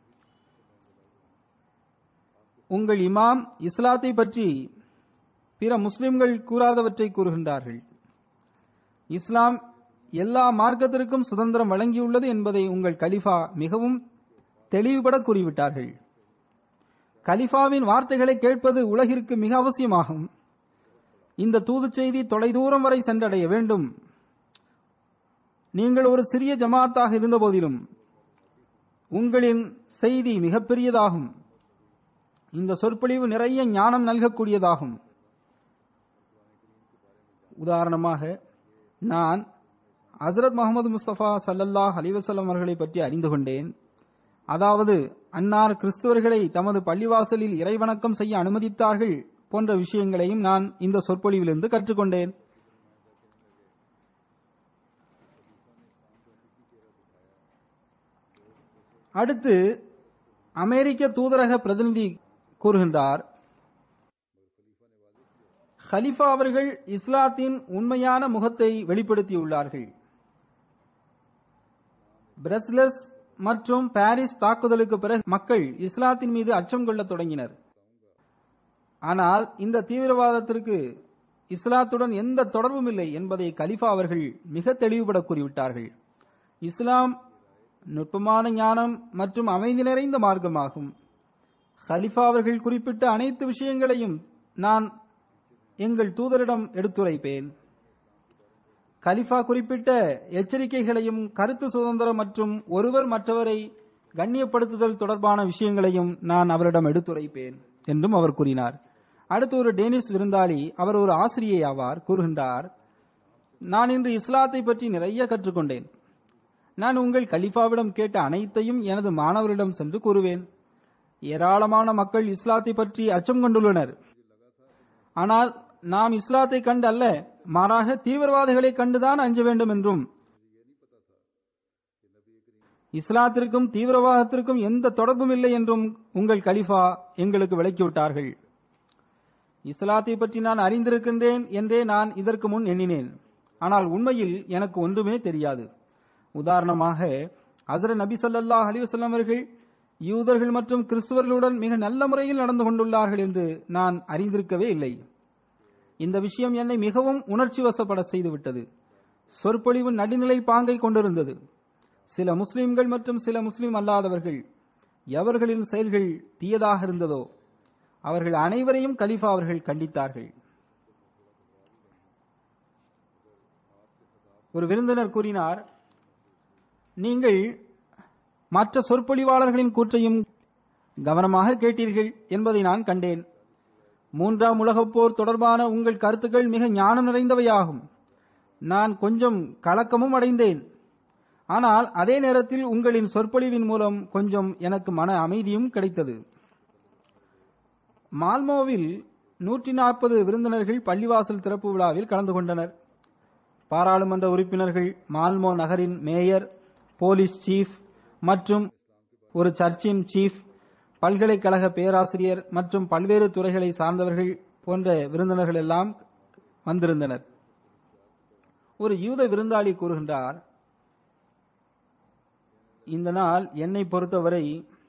உங்கள் இமாம் இஸ்லாத்தை பற்றி பிற முஸ்லிம்கள் கூறாதவற்றை கூறுகின்றார்கள் இஸ்லாம் எல்லா மார்க்கத்திற்கும் சுதந்திரம் வழங்கியுள்ளது என்பதை உங்கள் கலிஃபா மிகவும் தெளிவுபட கூறிவிட்டார்கள் கலிஃபாவின் வார்த்தைகளை கேட்பது உலகிற்கு மிக அவசியமாகும் இந்த தூது செய்தி தொலைதூரம் வரை சென்றடைய வேண்டும் நீங்கள் ஒரு சிறிய ஜமாத்தாக இருந்தபோதிலும் உங்களின் செய்தி மிகப்பெரியதாகும் இந்த சொற்பொழிவு நிறைய ஞானம் நல்கக்கூடியதாகும் உதாரணமாக நான் ஹசரத் முகமது முஸ்தபா சல்லல்லாஹ் அலிவசல்லம் அவர்களை பற்றி அறிந்து கொண்டேன் அதாவது அன்னார் கிறிஸ்தவர்களை தமது பள்ளிவாசலில் இறைவணக்கம் செய்ய அனுமதித்தார்கள் போன்ற விஷயங்களையும் நான் இந்த சொற்பொழிவிலிருந்து கற்றுக்கொண்டேன் அடுத்து அமெரிக்க தூதரக பிரதிநிதி கூறுகின்றார் ஹலிஃபா அவர்கள் இஸ்லாத்தின் உண்மையான முகத்தை வெளிப்படுத்தியுள்ளார்கள் பிரஸ்லஸ் மற்றும் பாரிஸ் தாக்குதலுக்கு பிறகு மக்கள் இஸ்லாத்தின் மீது அச்சம் கொள்ளத் தொடங்கினர் ஆனால் இந்த தீவிரவாதத்திற்கு இஸ்லாத்துடன் எந்த தொடர்பும் இல்லை என்பதை கலிஃபா அவர்கள் மிக தெளிவுபட கூறிவிட்டார்கள் இஸ்லாம் நுட்பமான ஞானம் மற்றும் அமைதி நிறைந்த மார்க்கமாகும் ஹலிஃபா அவர்கள் குறிப்பிட்ட அனைத்து விஷயங்களையும் நான் எங்கள் தூதரிடம் எடுத்துரைப்பேன் கலிஃபா குறிப்பிட்ட எச்சரிக்கைகளையும் கருத்து சுதந்திரம் மற்றும் ஒருவர் மற்றவரை கண்ணியப்படுத்துதல் தொடர்பான விஷயங்களையும் நான் அவரிடம் எடுத்துரைப்பேன் என்றும் அவர் கூறினார் அடுத்து ஒரு டேனிஷ் விருந்தாளி அவர் ஒரு ஆசிரியை ஆவார் கூறுகின்றார் நான் இன்று இஸ்லாத்தை பற்றி நிறைய கற்றுக்கொண்டேன் நான் உங்கள் கலிஃபாவிடம் கேட்ட அனைத்தையும் எனது மாணவரிடம் சென்று கூறுவேன் ஏராளமான மக்கள் இஸ்லாத்தை பற்றி அச்சம் கொண்டுள்ளனர் ஆனால் நாம் இஸ்லாத்தை கண்டு அல்ல மாறாக தீவிரவாதிகளை கண்டுதான் அஞ்ச வேண்டும் என்றும் இஸ்லாத்திற்கும் தீவிரவாதத்திற்கும் எந்த தொடர்பும் இல்லை என்றும் உங்கள் கலிஃபா எங்களுக்கு விளக்கிவிட்டார்கள் இஸ்லாத்தை பற்றி நான் அறிந்திருக்கின்றேன் என்றே நான் இதற்கு முன் எண்ணினேன் ஆனால் உண்மையில் எனக்கு ஒன்றுமே தெரியாது உதாரணமாக ஹசரத் நபி ஸல்லல்லாஹு அலைஹி வஸல்லம் அவர்கள் யூதர்கள் மற்றும் கிறிஸ்துவர்களுடன் மிக நல்ல முறையில் நடந்து கொண்டுள்ளார்கள் என்று நான் அறிந்திருக்கவே இல்லை இந்த விஷயம் என்னை மிகவும் உணர்ச்சி வசப்பட செய்துவிட்டது சொற்பொழிவு நடுநிலை பாங்கை கொண்டிருந்தது சில முஸ்லிம்கள் மற்றும் சில முஸ்லிம் அல்லாதவர்கள் எவர்களின் செயல்கள் தீயதாக இருந்ததோ அவர்கள் அனைவரையும் கலிஃபா அவர்கள் கண்டித்தார்கள் ஒரு விருந்தினர் கூறினார் நீங்கள் மற்ற சொற்பொழிவாளர்களின் கூற்றையும் கவனமாக கேட்டீர்கள் என்பதை நான் கண்டேன் மூன்றாம் உலகப் போர் தொடர்பான உங்கள் கருத்துக்கள் மிக ஞானம் நிறைந்தவையாகும் நான் கொஞ்சம் கலக்கமும் அடைந்தேன் ஆனால் அதே நேரத்தில் உங்களின் சொற்பொழிவின் மூலம் கொஞ்சம் எனக்கு மன அமைதியும் கிடைத்தது மால்மோவில் நூற்றி நாற்பது விருந்தினர்கள் பள்ளிவாசல் திறப்பு விழாவில் கலந்து கொண்டனர் பாராளுமன்ற உறுப்பினர்கள் மால்மோ நகரின் மேயர் போலீஸ் சீஃப் மற்றும் ஒரு சர்ச்சின் சீஃப் பல்கலைக்கழக பேராசிரியர் மற்றும் பல்வேறு துறைகளை சார்ந்தவர்கள் போன்ற விருந்தினர்கள் எல்லாம் வந்திருந்தனர் ஒரு யூத விருந்தாளி கூறுகின்றார் இந்த நாள் என்னை பொறுத்தவரை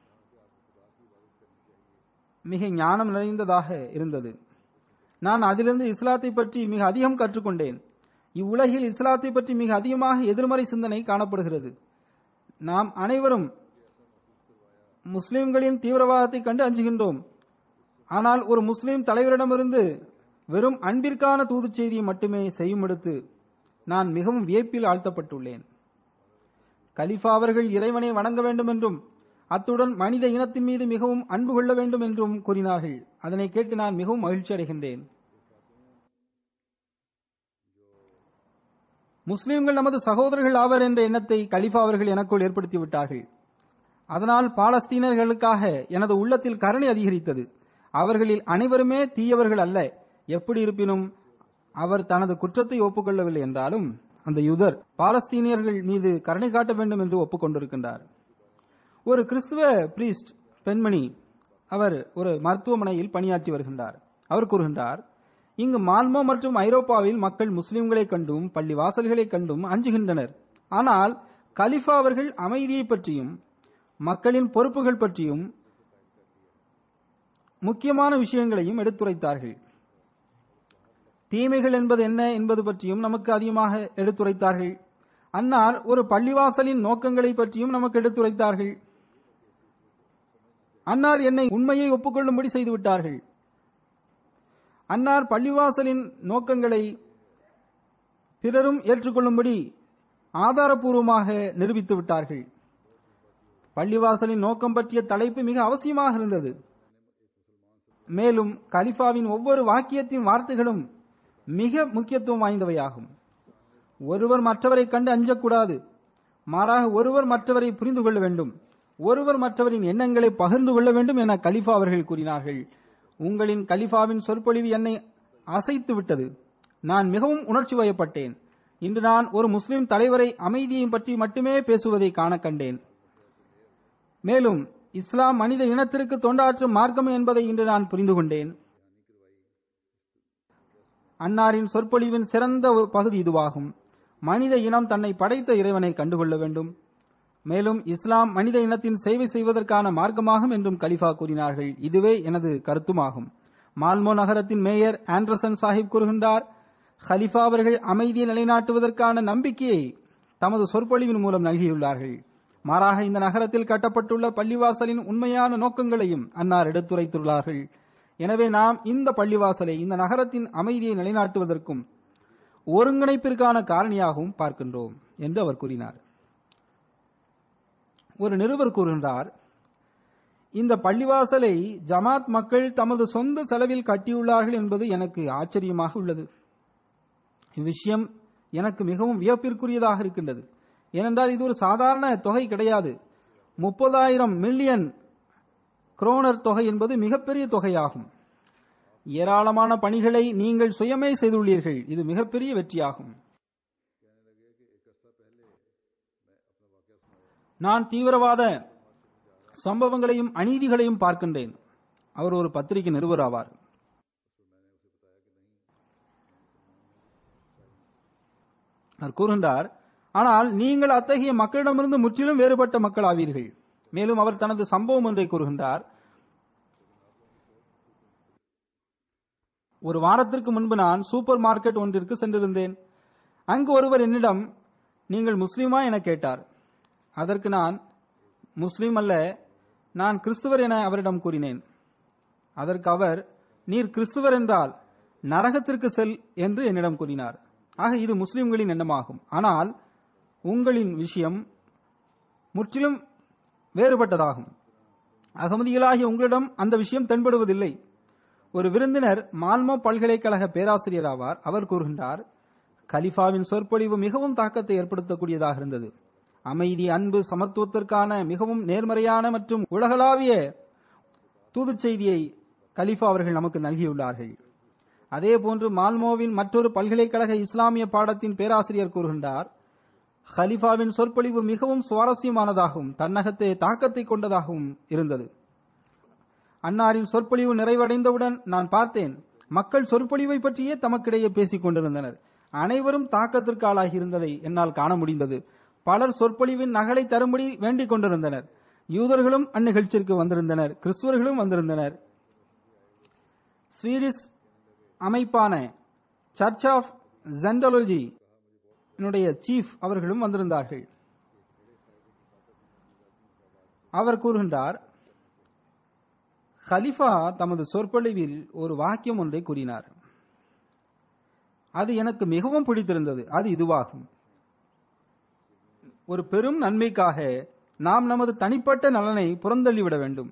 மிக ஞானம் நிறைந்ததாக இருந்தது நான் அதிலிருந்து இஸ்லாத்தை பற்றி மிக அதிகம் கற்றுக்கொண்டேன் இவ்வுலகில் இஸ்லாத்தை பற்றி மிக அதிகமாக எதிர்மறை சிந்தனை காணப்படுகிறது நாம் அனைவரும் முஸ்லிம்களின் தீவிரவாதத்தை கண்டு அஞ்சுகின்றோம் ஆனால் ஒரு முஸ்லிம் தலைவரிடமிருந்து வெறும் அன்பிற்கான தூதுச் செய்தியை மட்டுமே செய்யுமிடத்து நான் மிகவும் வியப்பில் ஆழ்த்தப்பட்டுள்ளேன் கலிஃபா அவர்கள் இறைவனை வணங்க வேண்டும் என்றும் அத்துடன் மனித இனத்தின் மீது மிகவும் அன்பு கொள்ள வேண்டும் என்றும் கூறினார்கள் அதனை கேட்டு நான் மிகவும் மகிழ்ச்சி அடைகின்றேன் முஸ்லிம்கள் நமது சகோதரர்கள் ஆவர் என்ற எண்ணத்தை கலிஃபா அவர்கள் எனக்குள் ஏற்படுத்தி விட்டார்கள் அதனால் பாலஸ்தீனர்களுக்காக எனது உள்ளத்தில் கருணை அதிகரித்தது அவர்களில் அனைவருமே தீயவர்கள் அல்ல எப்படி இருப்பினும் அவர் தனது குற்றத்தை ஒப்புக்கொள்ளவில்லை என்றாலும் அந்த யூதர் பாலஸ்தீனியர்கள் மீது கருணை காட்ட வேண்டும் என்று ஒப்புக்கொண்டிருக்கின்றார் ஒரு கிறிஸ்துவ பிரீஸ்ட் பெண்மணி அவர் ஒரு மருத்துவமனையில் பணியாற்றி வருகின்றார் அவர் கூறுகின்றார் இங்கு மால்மோ மற்றும் ஐரோப்பாவில் மக்கள் முஸ்லிம்களை கண்டும் பள்ளி வாசல்களை கண்டும் அஞ்சுகின்றனர் ஆனால் கலிஃபா அவர்கள் அமைதியை பற்றியும் மக்களின் பொறுப்புகள் பற்றியும் முக்கியமான விஷயங்களையும் எடுத்துரைத்தார்கள் தீமைகள் என்பது என்ன என்பது பற்றியும் நமக்கு அதிகமாக எடுத்துரைத்தார்கள் அன்னார் ஒரு பள்ளிவாசலின் நோக்கங்களை பற்றியும் நமக்கு எடுத்துரைத்தார்கள் அன்னார் என்னை உண்மையை ஒப்புக்கொள்ளும்படி செய்துவிட்டார்கள் அன்னார் பள்ளிவாசலின் நோக்கங்களை பிறரும் ஏற்றுக்கொள்ளும்படி ஆதாரபூர்வமாக நிரூபித்து விட்டார்கள் பள்ளிவாசலின் நோக்கம் பற்றிய தலைப்பு மிக அவசியமாக இருந்தது மேலும் கலிஃபாவின் ஒவ்வொரு வாக்கியத்தின் வார்த்தைகளும் மிக முக்கியத்துவம் வாய்ந்தவையாகும் ஒருவர் மற்றவரை கண்டு அஞ்சக்கூடாது மாறாக ஒருவர் மற்றவரை புரிந்து கொள்ள வேண்டும் ஒருவர் மற்றவரின் எண்ணங்களை பகிர்ந்து கொள்ள வேண்டும் என கலிஃபா அவர்கள் கூறினார்கள் உங்களின் கலிஃபாவின் சொற்பொழிவு என்னை அசைத்து விட்டது நான் மிகவும் உணர்ச்சி வயப்பட்டேன் இன்று நான் ஒரு முஸ்லிம் தலைவரை அமைதியை பற்றி மட்டுமே பேசுவதை காண கண்டேன் மேலும் இஸ்லாம் மனித இனத்திற்கு தொண்டாற்றும் மார்க்கம் என்பதை இன்று நான் புரிந்து கொண்டேன் அன்னாரின் சொற்பொழிவின் சிறந்த ஒரு பகுதி இதுவாகும் மனித இனம் தன்னை படைத்த இறைவனை கண்டுகொள்ள வேண்டும் மேலும் இஸ்லாம் மனித இனத்தின் சேவை செய்வதற்கான மார்க்கமாகும் என்றும் கலிஃபா கூறினார்கள் இதுவே எனது கருத்துமாகும் மால்மோ நகரத்தின் மேயர் ஆண்டர்சன் சாஹிப் கூறுகின்றார் ஹலிஃபா அவர்கள் அமைதியை நிலைநாட்டுவதற்கான நம்பிக்கையை தமது சொற்பொழிவின் மூலம் நல்கியுள்ளார்கள் மாறாக இந்த நகரத்தில் கட்டப்பட்டுள்ள பள்ளிவாசலின் உண்மையான நோக்கங்களையும் அன்னார் எடுத்துரைத்துள்ளார்கள் எனவே நாம் இந்த பள்ளிவாசலை இந்த நகரத்தின் அமைதியை நிலைநாட்டுவதற்கும் ஒருங்கிணைப்பிற்கான காரணியாகவும் பார்க்கின்றோம் என்று அவர் கூறினார் ஒரு நிருபர் கூறுகின்றார் இந்த பள்ளிவாசலை ஜமாத் மக்கள் தமது சொந்த செலவில் கட்டியுள்ளார்கள் என்பது எனக்கு ஆச்சரியமாக உள்ளது இவ்விஷயம் எனக்கு மிகவும் வியப்பிற்குரியதாக இருக்கின்றது ஏனென்றால் இது ஒரு சாதாரண தொகை கிடையாது முப்பதாயிரம் மில்லியன் குரோனர் தொகை என்பது மிகப்பெரிய தொகையாகும் ஏராளமான பணிகளை நீங்கள் சுயமே செய்துள்ளீர்கள் இது மிகப்பெரிய வெற்றியாகும் நான் தீவிரவாத சம்பவங்களையும் அநீதிகளையும் பார்க்கின்றேன் அவர் ஒரு பத்திரிகை நிருபர் ஆவார் அவர் கூறுகின்றார் ஆனால் நீங்கள் அத்தகைய மக்களிடமிருந்து முற்றிலும் வேறுபட்ட மக்கள் ஆவீர்கள் மேலும் அவர் தனது சம்பவம் ஒன்றை கூறுகின்றார் ஒரு வாரத்திற்கு முன்பு நான் சூப்பர் மார்க்கெட் ஒன்றிற்கு சென்றிருந்தேன் அங்கு ஒருவர் என்னிடம் நீங்கள் முஸ்லீமா என கேட்டார் அதற்கு நான் முஸ்லீம் அல்ல நான் கிறிஸ்துவர் என அவரிடம் கூறினேன் அதற்கு அவர் நீர் கிறிஸ்துவர் என்றால் நரகத்திற்கு செல் என்று என்னிடம் கூறினார் ஆக இது முஸ்லிம்களின் எண்ணமாகும் ஆனால் உங்களின் விஷயம் முற்றிலும் வேறுபட்டதாகும் அகமதிகளாகிய உங்களிடம் அந்த விஷயம் தென்படுவதில்லை ஒரு விருந்தினர் மால்மோ பல்கலைக்கழக பேராசிரியர் ஆவார் அவர் கூறுகின்றார் கலிஃபாவின் சொற்பொழிவு மிகவும் தாக்கத்தை ஏற்படுத்தக்கூடியதாக இருந்தது அமைதி அன்பு சமத்துவத்திற்கான மிகவும் நேர்மறையான மற்றும் உலகளாவிய தூதுச் செய்தியை கலிஃபா அவர்கள் நமக்கு நல்கியுள்ளார்கள் அதே போன்று மால்மோவின் மற்றொரு பல்கலைக்கழக இஸ்லாமிய பாடத்தின் பேராசிரியர் கூறுகின்றார் ஹலிஃபாவின் சொற்பொழிவு மிகவும் சுவாரஸ்யமானதாகவும் தன்னகத்தே தாக்கத்தை கொண்டதாகவும் இருந்தது அன்னாரின் சொற்பொழிவு நிறைவடைந்தவுடன் நான் பார்த்தேன் மக்கள் சொற்பொழிவை பற்றியே தமக்கிடையே பேசிக் கொண்டிருந்தனர் அனைவரும் தாக்கத்திற்கு ஆளாகி இருந்ததை என்னால் காண முடிந்தது பலர் சொற்பொழிவின் நகலை தரும்படி வேண்டிக் கொண்டிருந்தனர் யூதர்களும் அந்நிகழ்ச்சிக்கு வந்திருந்தனர் கிறிஸ்துவர்களும் வந்திருந்தனர் ஸ்வீடிஷ் அமைப்பான சர்ச் ஆஃப் ஜென்டலஜி சீஃப் அவர்களும் வந்திருந்தார்கள் அவர் கூறுகின்றார் ஹலிஃபா தமது சொற்பொழிவில் ஒரு வாக்கியம் ஒன்றை கூறினார் அது எனக்கு மிகவும் பிடித்திருந்தது அது இதுவாகும் ஒரு பெரும் நன்மைக்காக நாம் நமது தனிப்பட்ட நலனை புறந்தள்ளிவிட வேண்டும்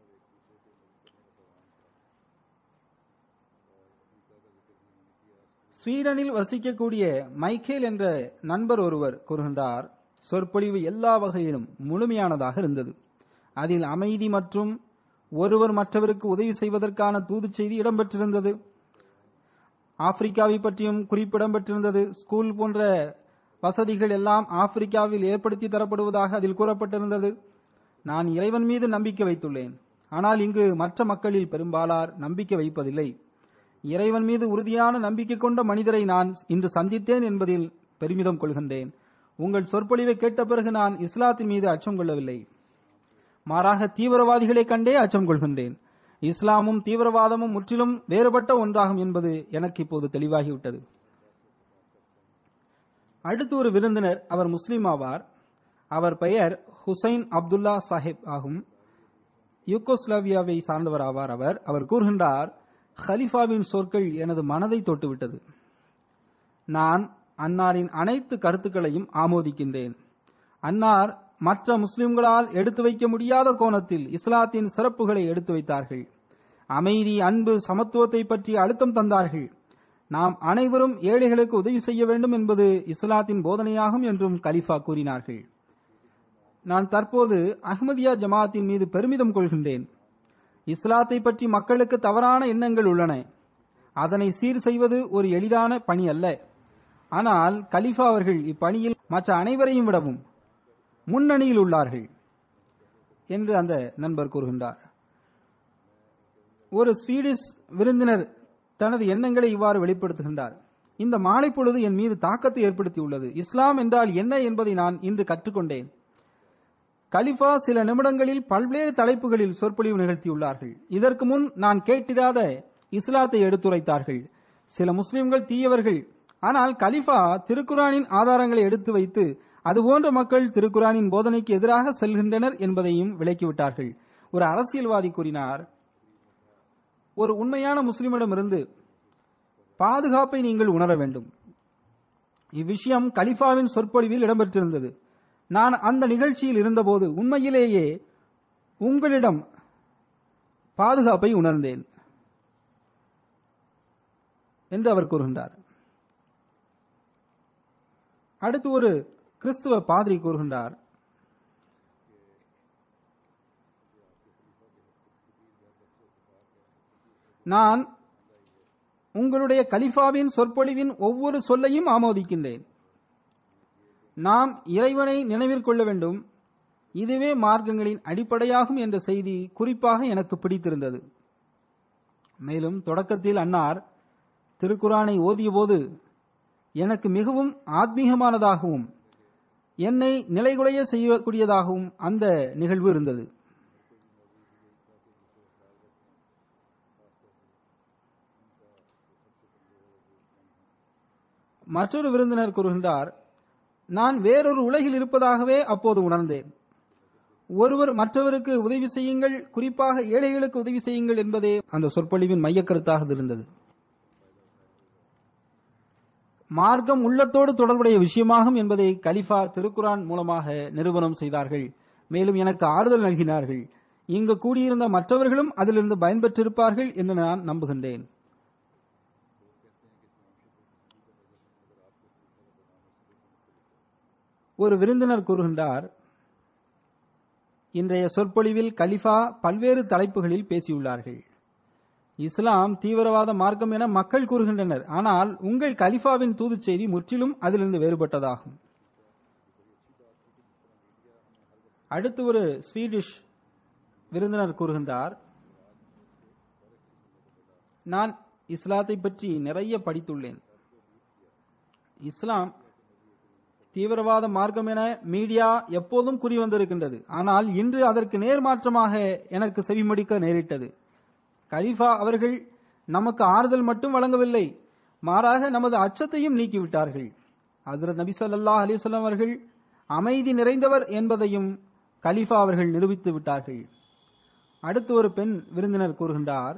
ஸ்வீடனில் வசிக்கக்கூடிய மைக்கேல் என்ற நண்பர் ஒருவர் கூறுகின்றார் சொற்பொழிவு எல்லா வகையிலும் முழுமையானதாக இருந்தது அதில் அமைதி மற்றும் ஒருவர் மற்றவருக்கு உதவி செய்வதற்கான தூது செய்தி இடம்பெற்றிருந்தது ஆப்பிரிக்காவை பற்றியும் குறிப்பு இடம்பெற்றிருந்தது ஸ்கூல் போன்ற வசதிகள் எல்லாம் ஆப்பிரிக்காவில் ஏற்படுத்தி தரப்படுவதாக அதில் கூறப்பட்டிருந்தது நான் இறைவன் மீது நம்பிக்கை வைத்துள்ளேன் ஆனால் இங்கு மற்ற மக்களில் பெரும்பாலார் நம்பிக்கை வைப்பதில்லை இறைவன் மீது உறுதியான நம்பிக்கை கொண்ட மனிதரை நான் இன்று சந்தித்தேன் என்பதில் பெருமிதம் கொள்கின்றேன் உங்கள் சொற்பொழிவை கேட்ட பிறகு நான் இஸ்லாத்தின் மீது அச்சம் கொள்ளவில்லை மாறாக தீவிரவாதிகளை கண்டே அச்சம் கொள்கின்றேன் இஸ்லாமும் தீவிரவாதமும் முற்றிலும் வேறுபட்ட ஒன்றாகும் என்பது எனக்கு இப்போது தெளிவாகிவிட்டது அடுத்து ஒரு விருந்தினர் அவர் முஸ்லீம் ஆவார் அவர் பெயர் ஹுசைன் அப்துல்லா சாஹிப் ஆகும் யூகோஸ்லாவியாவை சார்ந்தவர் ஆவார் அவர் அவர் கூறுகின்றார் ஹலிஃபாவின் சொற்கள் எனது மனதை தொட்டுவிட்டது நான் அன்னாரின் அனைத்து கருத்துக்களையும் ஆமோதிக்கின்றேன் அன்னார் மற்ற முஸ்லிம்களால் எடுத்து வைக்க முடியாத கோணத்தில் இஸ்லாத்தின் சிறப்புகளை எடுத்து வைத்தார்கள் அமைதி அன்பு சமத்துவத்தை பற்றி அழுத்தம் தந்தார்கள் நாம் அனைவரும் ஏழைகளுக்கு உதவி செய்ய வேண்டும் என்பது இஸ்லாத்தின் போதனையாகும் என்றும் கலிஃபா கூறினார்கள் நான் தற்போது அஹ்மதியா ஜமாத்தின் மீது பெருமிதம் கொள்கின்றேன் இஸ்லாத்தை பற்றி மக்களுக்கு தவறான எண்ணங்கள் உள்ளன அதனை சீர் செய்வது ஒரு எளிதான பணி அல்ல ஆனால் கலிஃபா அவர்கள் இப்பணியில் மற்ற அனைவரையும் விடவும் முன்னணியில் உள்ளார்கள் என்று அந்த நண்பர் கூறுகின்றார் ஒரு ஸ்வீடிஷ் விருந்தினர் தனது எண்ணங்களை இவ்வாறு வெளிப்படுத்துகின்றார் இந்த மாலை பொழுது என் மீது தாக்கத்தை ஏற்படுத்தியுள்ளது இஸ்லாம் என்றால் என்ன என்பதை நான் இன்று கற்றுக்கொண்டேன் கலிஃபா சில நிமிடங்களில் பல்வேறு தலைப்புகளில் சொற்பொழிவு நிகழ்த்தியுள்ளார்கள் இதற்கு முன் நான் கேட்டிராத இஸ்லாத்தை எடுத்துரைத்தார்கள் சில முஸ்லிம்கள் தீயவர்கள் ஆனால் கலிஃபா திருக்குரானின் ஆதாரங்களை எடுத்து வைத்து அதுபோன்ற மக்கள் திருக்குரானின் போதனைக்கு எதிராக செல்கின்றனர் என்பதையும் விளக்கிவிட்டார்கள் ஒரு அரசியல்வாதி கூறினார் ஒரு உண்மையான முஸ்லிமிடமிருந்து பாதுகாப்பை நீங்கள் உணர வேண்டும் இவ்விஷயம் கலிஃபாவின் சொற்பொழிவில் இடம்பெற்றிருந்தது நான் அந்த நிகழ்ச்சியில் இருந்தபோது உண்மையிலேயே உங்களிடம் பாதுகாப்பை உணர்ந்தேன் என்று அவர் கூறுகின்றார் அடுத்து ஒரு கிறிஸ்துவ பாதிரி கூறுகின்றார் நான் உங்களுடைய கலிஃபாவின் சொற்பொழிவின் ஒவ்வொரு சொல்லையும் ஆமோதிக்கின்றேன் நாம் இறைவனை நினைவில் கொள்ள வேண்டும் இதுவே மார்க்கங்களின் அடிப்படையாகும் என்ற செய்தி குறிப்பாக எனக்கு பிடித்திருந்தது மேலும் தொடக்கத்தில் அன்னார் திருக்குரானை ஓதியபோது எனக்கு மிகவும் ஆத்மீகமானதாகவும் என்னை நிலைகுலைய செய்யக்கூடியதாகவும் அந்த நிகழ்வு இருந்தது மற்றொரு விருந்தினர் கூறுகின்றார் நான் வேறொரு உலகில் இருப்பதாகவே அப்போது உணர்ந்தேன் ஒருவர் மற்றவருக்கு உதவி செய்யுங்கள் குறிப்பாக ஏழைகளுக்கு உதவி செய்யுங்கள் என்பதே அந்த சொற்பொழிவின் மையக்கருத்தாக இருந்தது மார்க்கம் உள்ளத்தோடு தொடர்புடைய விஷயமாகும் என்பதை கலிஃபா திருக்குரான் மூலமாக நிரூபணம் செய்தார்கள் மேலும் எனக்கு ஆறுதல் நல்கினார்கள் இங்கு கூடியிருந்த மற்றவர்களும் அதிலிருந்து பயன்பெற்றிருப்பார்கள் என்று நான் நம்புகின்றேன் ஒரு விருந்தினர் கூறுகின்றார் இன்றைய சொற்பொழிவில் கலிஃபா பல்வேறு தலைப்புகளில் பேசியுள்ளார்கள் இஸ்லாம் தீவிரவாத மார்க்கம் என மக்கள் கூறுகின்றனர் ஆனால் உங்கள் கலிஃபாவின் தூது செய்தி முற்றிலும் அதிலிருந்து வேறுபட்டதாகும் அடுத்து ஒரு ஸ்வீடிஷ் விருந்தினர் கூறுகின்றார் நான் இஸ்லாத்தை பற்றி நிறைய படித்துள்ளேன் இஸ்லாம் தீவிரவாத மார்க்கம் என மீடியா எப்போதும் குறி வந்திருக்கின்றது ஆனால் இன்று அதற்கு நேர்மாற்றமாக எனக்கு செவிமடிக்க நேரிட்டது கலீஃபா அவர்கள் நமக்கு ஆறுதல் மட்டும் வழங்கவில்லை மாறாக நமது அச்சத்தையும் நீக்கிவிட்டார்கள் ஹஜரத் நபி ஸல்லல்லாஹு அலைஹி வஸல்லம் அவர்கள் அமைதி நிறைந்தவர் என்பதையும் கலீஃபா அவர்கள் நிரூபித்து விட்டார்கள் அடுத்து ஒரு பெண் விருந்தினர் கூறுகின்றார்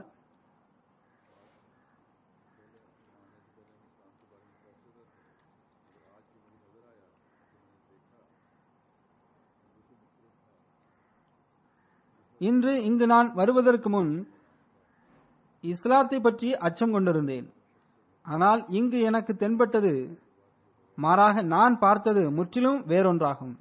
இன்று இங்கு நான் வருவதற்கு முன் இஸ்லாத்தை பற்றி அச்சம் கொண்டிருந்தேன் ஆனால் இங்கு எனக்கு தென்பட்டது மாறாக நான் பார்த்தது முற்றிலும் வேறொன்றாகும்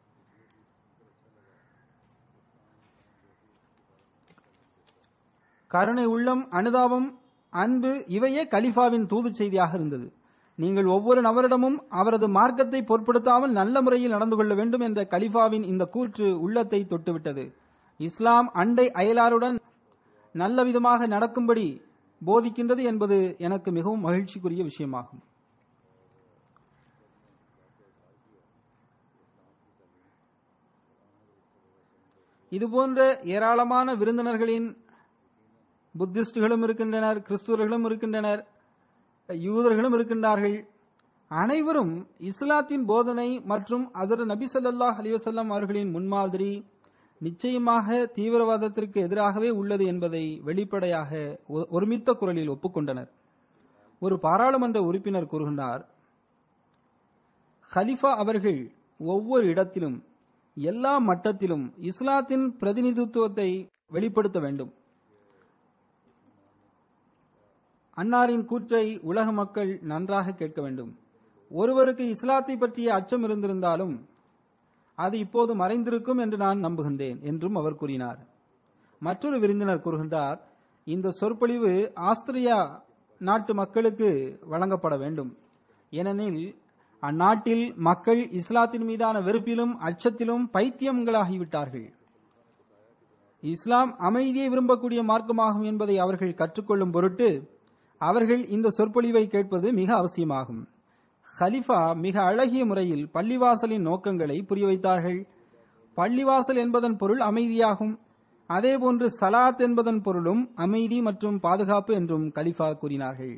கருணை உள்ளம் அனுதாபம் அன்பு இவையே கலிஃபாவின் தூது செய்தியாக இருந்தது நீங்கள் ஒவ்வொரு நபரிடமும் அவரது மார்க்கத்தை பொருட்படுத்தாமல் நல்ல முறையில் நடந்து கொள்ள வேண்டும் என்ற கலிஃபாவின் இந்த கூற்று உள்ளத்தை தொட்டுவிட்டது இஸ்லாம் அண்டை அயலாருடன் நல்ல விதமாக நடக்கும்படி போதிக்கின்றது என்பது எனக்கு மிகவும் மகிழ்ச்சிக்குரிய விஷயமாகும் இதுபோன்ற ஏராளமான விருந்தினர்களின் புத்திஸ்டுகளும் இருக்கின்றனர் கிறிஸ்துவர்களும் இருக்கின்றனர் யூதர்களும் இருக்கின்றார்கள் அனைவரும் இஸ்லாத்தின் போதனை மற்றும் அதர் நபி ஸல்லல்லாஹு அலைஹி வஸல்லம் அவர்களின் முன்மாதிரி நிச்சயமாக தீவிரவாதத்திற்கு எதிராகவே உள்ளது என்பதை வெளிப்படையாக ஒ- ஒருமித்த குரலில் ஒப்புக்கொண்டனர் ஒரு பாராளுமன்ற உறுப்பினர் கூறுகின்றார் ஹலிஃபா அவர்கள் ஒவ்வொரு இடத்திலும் எல்லா மட்டத்திலும் இஸ்லாத்தின் பிரதிநிதித்துவத்தை வெளிப்படுத்த வேண்டும் அன்னாரின் கூற்றை உலக மக்கள் நன்றாக கேட்க வேண்டும் ஒருவருக்கு இஸ்லாத்தை பற்றிய அச்சம் இருந்திருந்தாலும் அது இப்போது மறைந்திருக்கும் என்று நான் நம்புகின்றேன் என்றும் அவர் கூறினார் மற்றொரு விருந்தினர் கூறுகின்றார் இந்த சொற்பொழிவு ஆஸ்திரியா நாட்டு மக்களுக்கு வழங்கப்பட வேண்டும் ஏனெனில் அந்நாட்டில் மக்கள் இஸ்லாத்தின் மீதான வெறுப்பிலும் அச்சத்திலும் பைத்தியங்களாகிவிட்டார்கள் இஸ்லாம் அமைதியை விரும்பக்கூடிய மார்க்கமாகும் என்பதை அவர்கள் கற்றுக்கொள்ளும் பொருட்டு அவர்கள் இந்த சொற்பொழிவை கேட்பது மிக அவசியமாகும் ஹலிஃபா மிக அழகிய முறையில் பள்ளிவாசலின் நோக்கங்களை புரிய வைத்தார்கள் பள்ளிவாசல் என்பதன் பொருள் அமைதியாகும் அதேபோன்று சலாத் என்பதன் பொருளும் அமைதி மற்றும் பாதுகாப்பு என்றும் கலிஃபா கூறினார்கள்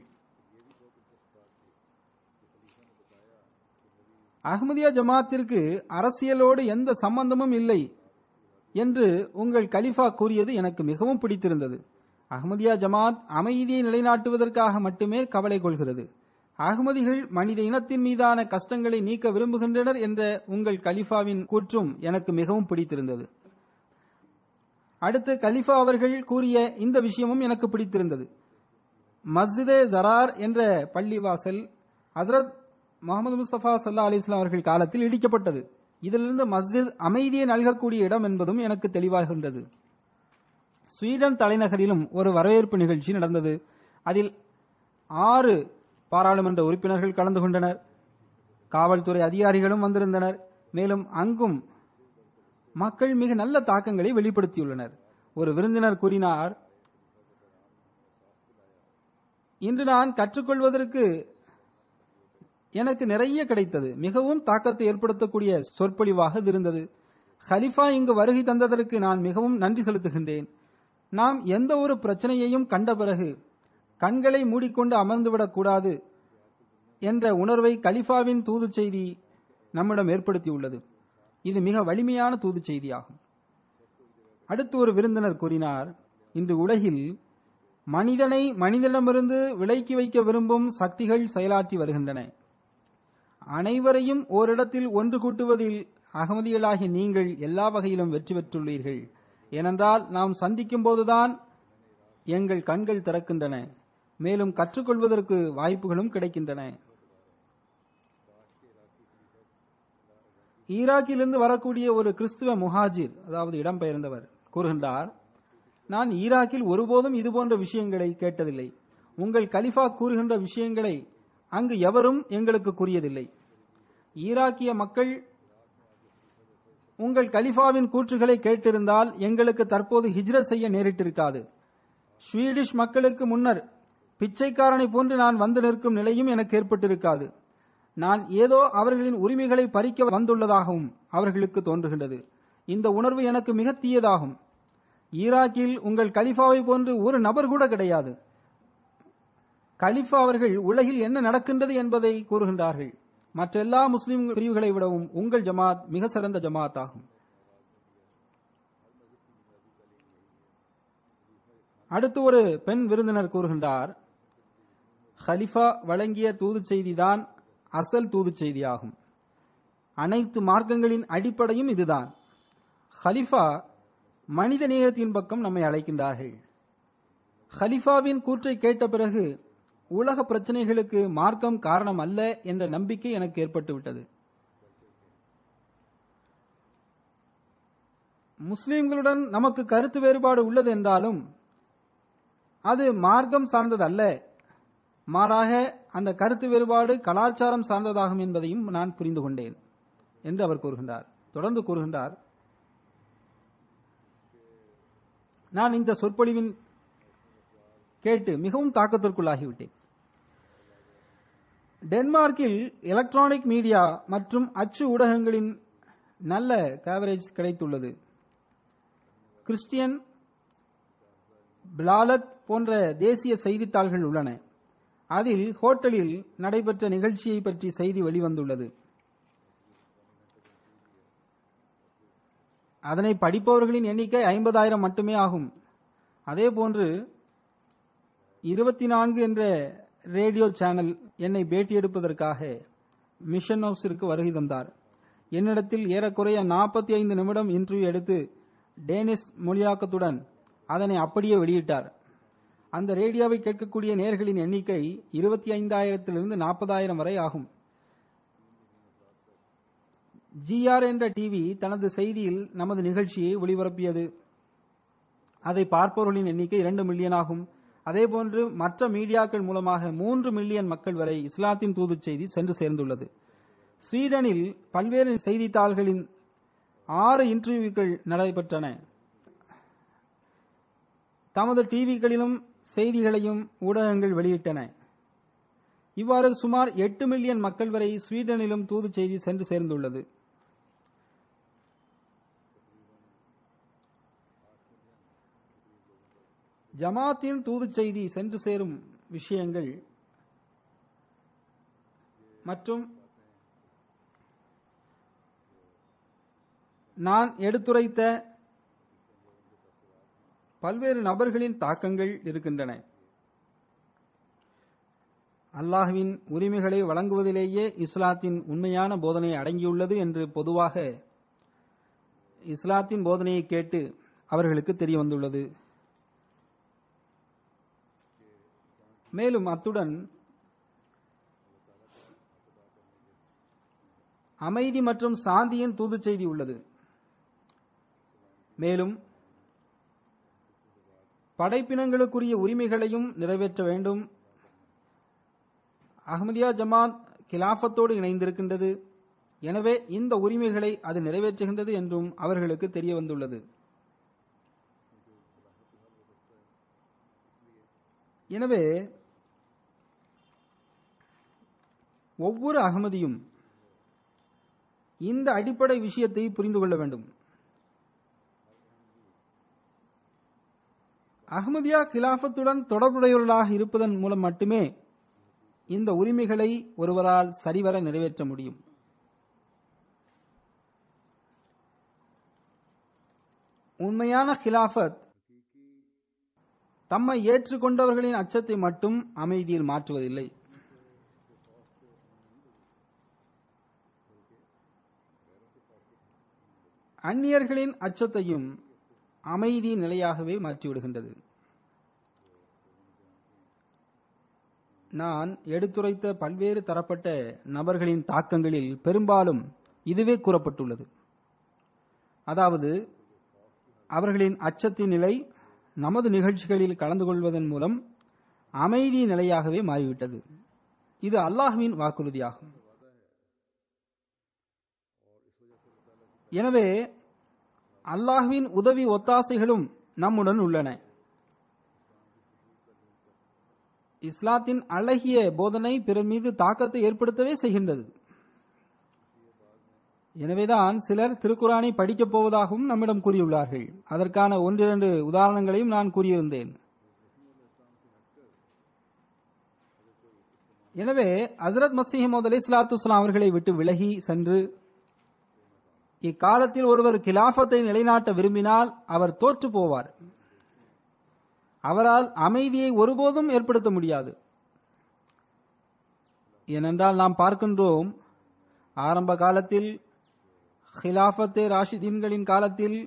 அஹ்மதியா ஜமாத்திற்கு அரசியலோடு எந்த சம்பந்தமும் இல்லை என்று உங்கள் கலிஃபா கூறியது எனக்கு மிகவும் பிடித்திருந்தது அஹ்மதியா ஜமாத் அமைதியை நிலைநாட்டுவதற்காக மட்டுமே கவலை கொள்கிறது அகமதிகள் மனித இனத்தின் மீதான கஷ்டங்களை நீக்க விரும்புகின்றனர் என்ற உங்கள் கலிஃபாவின் கூற்றும் எனக்கு மிகவும் பிடித்திருந்தது அடுத்து கலிஃபா அவர்கள் கூறிய இந்த விஷயமும் எனக்கு பிடித்திருந்தது மஸ்ஜிதே ஜரார் என்ற பள்ளிவாசல் ஹசரத் முகமது முஸ்தபா சல்லா அலிஸ்லாம் அவர்கள் காலத்தில் இடிக்கப்பட்டது இதிலிருந்து மஸ்ஜித் அமைதியை நல்கக்கூடிய இடம் என்பதும் எனக்கு தெளிவாகின்றது ஸ்வீடன் தலைநகரிலும் ஒரு வரவேற்பு நிகழ்ச்சி நடந்தது அதில் ஆறு பாராளுமன்ற உறுப்பினர்கள் கலந்து கொண்டனர் காவல்துறை அதிகாரிகளும் வந்திருந்தனர் மேலும் அங்கும் மக்கள் மிக நல்ல தாக்கங்களை வெளிப்படுத்தியுள்ளனர் ஒரு விருந்தினர் கூறினார் இன்று நான் கற்றுக்கொள்வதற்கு எனக்கு நிறைய கிடைத்தது மிகவும் தாக்கத்தை ஏற்படுத்தக்கூடிய சொற்பொழிவாக இது இருந்தது ஹலிஃபா இங்கு வருகை தந்ததற்கு நான் மிகவும் நன்றி செலுத்துகின்றேன் நாம் எந்த ஒரு பிரச்சனையையும் கண்ட பிறகு கண்களை மூடிக்கொண்டு அமர்ந்துவிடக் கூடாது என்ற உணர்வை கலிஃபாவின் தூது செய்தி நம்மிடம் ஏற்படுத்தியுள்ளது இது மிக வலிமையான தூது செய்தியாகும் அடுத்து ஒரு விருந்தினர் கூறினார் இன்று உலகில் மனிதனை மனிதனிடமிருந்து விலக்கி வைக்க விரும்பும் சக்திகள் செயலாற்றி வருகின்றன அனைவரையும் ஓரிடத்தில் ஒன்று கூட்டுவதில் அகமதிகளாகிய நீங்கள் எல்லா வகையிலும் வெற்றி பெற்றுள்ளீர்கள் ஏனென்றால் நாம் சந்திக்கும் போதுதான் எங்கள் கண்கள் திறக்கின்றன மேலும் கற்றுக்கொள்வதற்கு வாய்ப்புகளும் கிடைக்கின்றன ஈராக்கிலிருந்து வரக்கூடிய ஒரு கிறிஸ்துவ முஹாஜிர் அதாவது இடம்பெயர்ந்தவர் கூறுகின்றார் நான் ஈராக்கில் ஒருபோதும் இதுபோன்ற விஷயங்களை கேட்டதில்லை உங்கள் கலிஃபா கூறுகின்ற விஷயங்களை அங்கு எவரும் எங்களுக்கு கூறியதில்லை ஈராக்கிய மக்கள் உங்கள் கலிஃபாவின் கூற்றுகளை கேட்டிருந்தால் எங்களுக்கு தற்போது ஹிஜ்ரத் செய்ய நேரிட்டிருக்காது ஸ்வீடிஷ் மக்களுக்கு முன்னர் பிச்சைக்காரனை போன்று நான் வந்து நிற்கும் நிலையும் எனக்கு ஏற்பட்டிருக்காது நான் ஏதோ அவர்களின் உரிமைகளை பறிக்க வந்துள்ளதாகவும் அவர்களுக்கு தோன்றுகின்றது இந்த உணர்வு எனக்கு மிக தீயதாகும் ஈராக்கில் உங்கள் கலிஃபாவை போன்று ஒரு நபர் கூட கிடையாது கலிஃபா அவர்கள் உலகில் என்ன நடக்கின்றது என்பதை கூறுகின்றார்கள் மற்ற எல்லா முஸ்லிம் பிரிவுகளை விடவும் உங்கள் ஜமாத் மிக சிறந்த ஜமாத் ஆகும் அடுத்து ஒரு பெண் விருந்தினர் கூறுகின்றார் ஹலிஃபா வழங்கிய தூதுச் செய்திதான் அசல் தூதுச் செய்தியாகும் அனைத்து மார்க்கங்களின் அடிப்படையும் இதுதான் ஹலிஃபா மனித நேயத்தின் பக்கம் நம்மை அழைக்கின்றார்கள் ஹலிஃபாவின் கூற்றை கேட்ட பிறகு உலக பிரச்சனைகளுக்கு மார்க்கம் காரணம் அல்ல என்ற நம்பிக்கை எனக்கு ஏற்பட்டுவிட்டது முஸ்லிம்களுடன் நமக்கு கருத்து வேறுபாடு உள்ளது என்றாலும் அது மார்க்கம் சார்ந்தது அல்ல மாறாக அந்த கருத்து வேறுபாடு கலாச்சாரம் சார்ந்ததாகும் என்பதையும் நான் புரிந்து கொண்டேன் என்று அவர் கூறுகின்றார் தொடர்ந்து கூறுகின்றார் நான் இந்த சொற்பொழிவின் கேட்டு மிகவும் தாக்கத்திற்குள்ளாகிவிட்டேன் டென்மார்க்கில் எலக்ட்ரானிக் மீடியா மற்றும் அச்சு ஊடகங்களின் நல்ல கவரேஜ் கிடைத்துள்ளது கிறிஸ்டியன் பிளாலத் போன்ற தேசிய செய்தித்தாள்கள் உள்ளன அதில் ஹோட்டலில் நடைபெற்ற நிகழ்ச்சியை பற்றி செய்தி வெளிவந்துள்ளது அதனை படிப்பவர்களின் எண்ணிக்கை ஐம்பதாயிரம் மட்டுமே ஆகும் அதேபோன்று இருபத்தி நான்கு என்ற ரேடியோ சேனல் என்னை பேட்டி எடுப்பதற்காக மிஷன் ஹவுஸிற்கு வருகை தந்தார் என்னிடத்தில் ஏறக்குறைய நாற்பத்தி ஐந்து நிமிடம் இன்டர்வியூ எடுத்து டேனிஸ் மொழியாக்கத்துடன் அதனை அப்படியே வெளியிட்டார் அந்த ரேடியோவை கேட்கக்கூடிய நேர்களின் எண்ணிக்கை இருபத்தி ஐந்தாயிரத்திலிருந்து நாற்பதாயிரம் வரை ஆகும் ஜிஆர் என்ற டிவி தனது செய்தியில் நமது நிகழ்ச்சியை ஒளிபரப்பியது அதை பார்ப்பவர்களின் எண்ணிக்கை இரண்டு மில்லியன் ஆகும் அதேபோன்று மற்ற மீடியாக்கள் மூலமாக மூன்று மில்லியன் மக்கள் வரை இஸ்லாத்தின் தூதுச் செய்தி சென்று சேர்ந்துள்ளது ஸ்வீடனில் பல்வேறு செய்தித்தாள்களின் ஆறு இன்டர்வியூக்கள் நடைபெற்றன தமது டிவிகளிலும் செய்திகளையும் ஊடகங்கள் வெளியிட்டன இவ்வாறு சுமார் எட்டு மில்லியன் மக்கள் வரை ஸ்வீடனிலும் தூதுச் செய்தி சென்று சேர்ந்துள்ளது ஜமாத்தின் தூதுச் செய்தி சென்று சேரும் விஷயங்கள் மற்றும் நான் எடுத்துரைத்த பல்வேறு நபர்களின் தாக்கங்கள் இருக்கின்றன அல்லாஹ்வின் உரிமைகளை வழங்குவதிலேயே இஸ்லாத்தின் உண்மையான போதனை அடங்கியுள்ளது என்று பொதுவாக இஸ்லாத்தின் போதனையை கேட்டு அவர்களுக்கு தெரிய வந்துள்ளது மேலும் அத்துடன் அமைதி மற்றும் சாந்தியின் தூதுச் செய்தி உள்ளது மேலும் படைப்பினங்களுக்குரிய உரிமைகளையும் நிறைவேற்ற வேண்டும் அஹ்மதியா ஜமாத் கிலாஃபத்தோடு இணைந்திருக்கின்றது எனவே இந்த உரிமைகளை அது நிறைவேற்றுகின்றது என்றும் அவர்களுக்கு தெரிய வந்துள்ளது எனவே ஒவ்வொரு அகமதியும் இந்த அடிப்படை விஷயத்தை புரிந்து கொள்ள வேண்டும் அஹ்மதியா கிலாஃபத்துடன் தொடர்புடையவர்களாக இருப்பதன் மூலம் மட்டுமே இந்த உரிமைகளை ஒருவரால் சரிவர நிறைவேற்ற முடியும் உண்மையான கிலாஃபத் தம்மை ஏற்றுக்கொண்டவர்களின் அச்சத்தை மட்டும் அமைதியில் மாற்றுவதில்லை அந்நியர்களின் அச்சத்தையும் அமைதி நிலையாகவே மாற்றிவிடுகின்றது நான் எடுத்துரைத்த பல்வேறு தரப்பட்ட நபர்களின் தாக்கங்களில் பெரும்பாலும் இதுவே கூறப்பட்டுள்ளது அதாவது அவர்களின் அச்சத்தின் நிலை நமது நிகழ்ச்சிகளில் கலந்து கொள்வதன் மூலம் அமைதி நிலையாகவே மாறிவிட்டது இது அல்லாஹ்வின் வாக்குறுதியாகும் எனவே அல்லாஹ்வின் உதவி ஒத்தாசைகளும் நம்முடன் உள்ளன இஸ்லாத்தின் அழகிய போதனை பிறர் மீது தாக்கத்தை ஏற்படுத்தவே செய்கின்றது எனவேதான் சிலர் திருக்குரானை படிக்கப் போவதாகவும் நம்மிடம் கூறியுள்ளார்கள் அதற்கான ஒன்றிரண்டு உதாரணங்களையும் நான் கூறியிருந்தேன் எனவே ஹசரத் மசீஹமது அலி சலாத்து அவர்களை விட்டு விலகி சென்று இக்காலத்தில் ஒருவர் கிலாஃபத்தை நிலைநாட்ட விரும்பினால் அவர் தோற்று போவார் அவரால் அமைதியை ஒருபோதும் ஏற்படுத்த முடியாது ஏனென்றால் நாம் பார்க்கின்றோம் ஆரம்ப காலத்தில் ஹிலாஃபத்தே ராஷிதீன்களின் காலத்தில்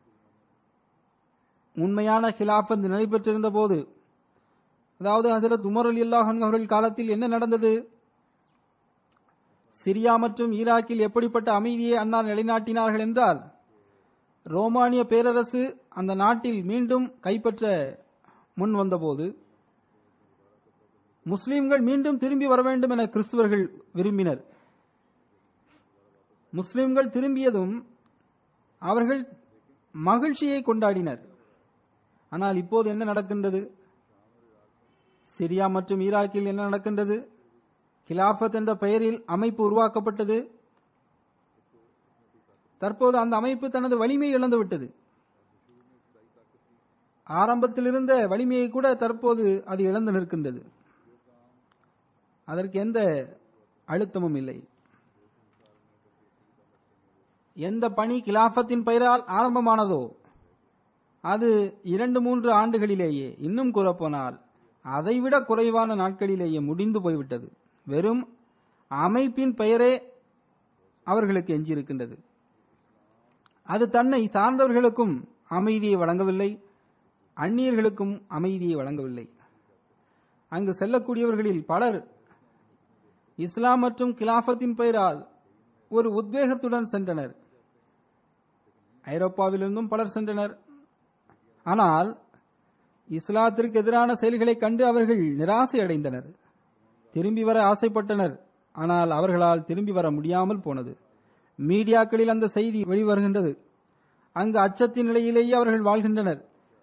உண்மையான ஹிலாஃபத் நிலை பெற்றிருந்த போது அதாவது ஹசரத் உமர் அலி அல்லாஹன் அவர்கள் காலத்தில் என்ன நடந்தது சிரியா மற்றும் ஈராக்கில் எப்படிப்பட்ட அமைதியை அன்னார் நிலைநாட்டினார்கள் என்றால் ரோமானிய பேரரசு அந்த நாட்டில் மீண்டும் கைப்பற்ற முன் வந்தபோது முஸ்லிம்கள் மீண்டும் திரும்பி வர வேண்டும் என கிறிஸ்துவர்கள் விரும்பினர் முஸ்லிம்கள் திரும்பியதும் அவர்கள் மகிழ்ச்சியை கொண்டாடினர் ஆனால் இப்போது என்ன நடக்கின்றது சிரியா மற்றும் ஈராக்கில் என்ன நடக்கின்றது கிலாஃபத் என்ற பெயரில் அமைப்பு உருவாக்கப்பட்டது தற்போது அந்த அமைப்பு தனது வலிமையை இழந்துவிட்டது ஆரம்பத்தில் இருந்த வலிமையை கூட தற்போது அது இழந்து நிற்கின்றது அதற்கு எந்த அழுத்தமும் இல்லை எந்த பணி கிலாஃபத்தின் பெயரால் ஆரம்பமானதோ அது இரண்டு மூன்று ஆண்டுகளிலேயே இன்னும் கூறப்போனால் அதைவிட குறைவான நாட்களிலேயே முடிந்து போய்விட்டது வெறும் அமைப்பின் பெயரே அவர்களுக்கு எஞ்சியிருக்கின்றது அது தன்னை சார்ந்தவர்களுக்கும் அமைதியை வழங்கவில்லை அந்நியர்களுக்கும் அமைதியை வழங்கவில்லை அங்கு செல்லக்கூடியவர்களில் பலர் இஸ்லாம் மற்றும் கிலாஃபத்தின் பெயரால் ஒரு உத்வேகத்துடன் சென்றனர் ஐரோப்பாவிலிருந்தும் பலர் சென்றனர் ஆனால் இஸ்லாத்திற்கு எதிரான செயல்களை கண்டு அவர்கள் நிராசை அடைந்தனர் திரும்பி வர ஆசைப்பட்டனர் ஆனால் அவர்களால் திரும்பி வர முடியாமல் போனது மீடியாக்களில் அந்த செய்தி வெளிவருகின்றது அங்கு அச்சத்தின் நிலையிலேயே அவர்கள் வாழ்கின்றனர்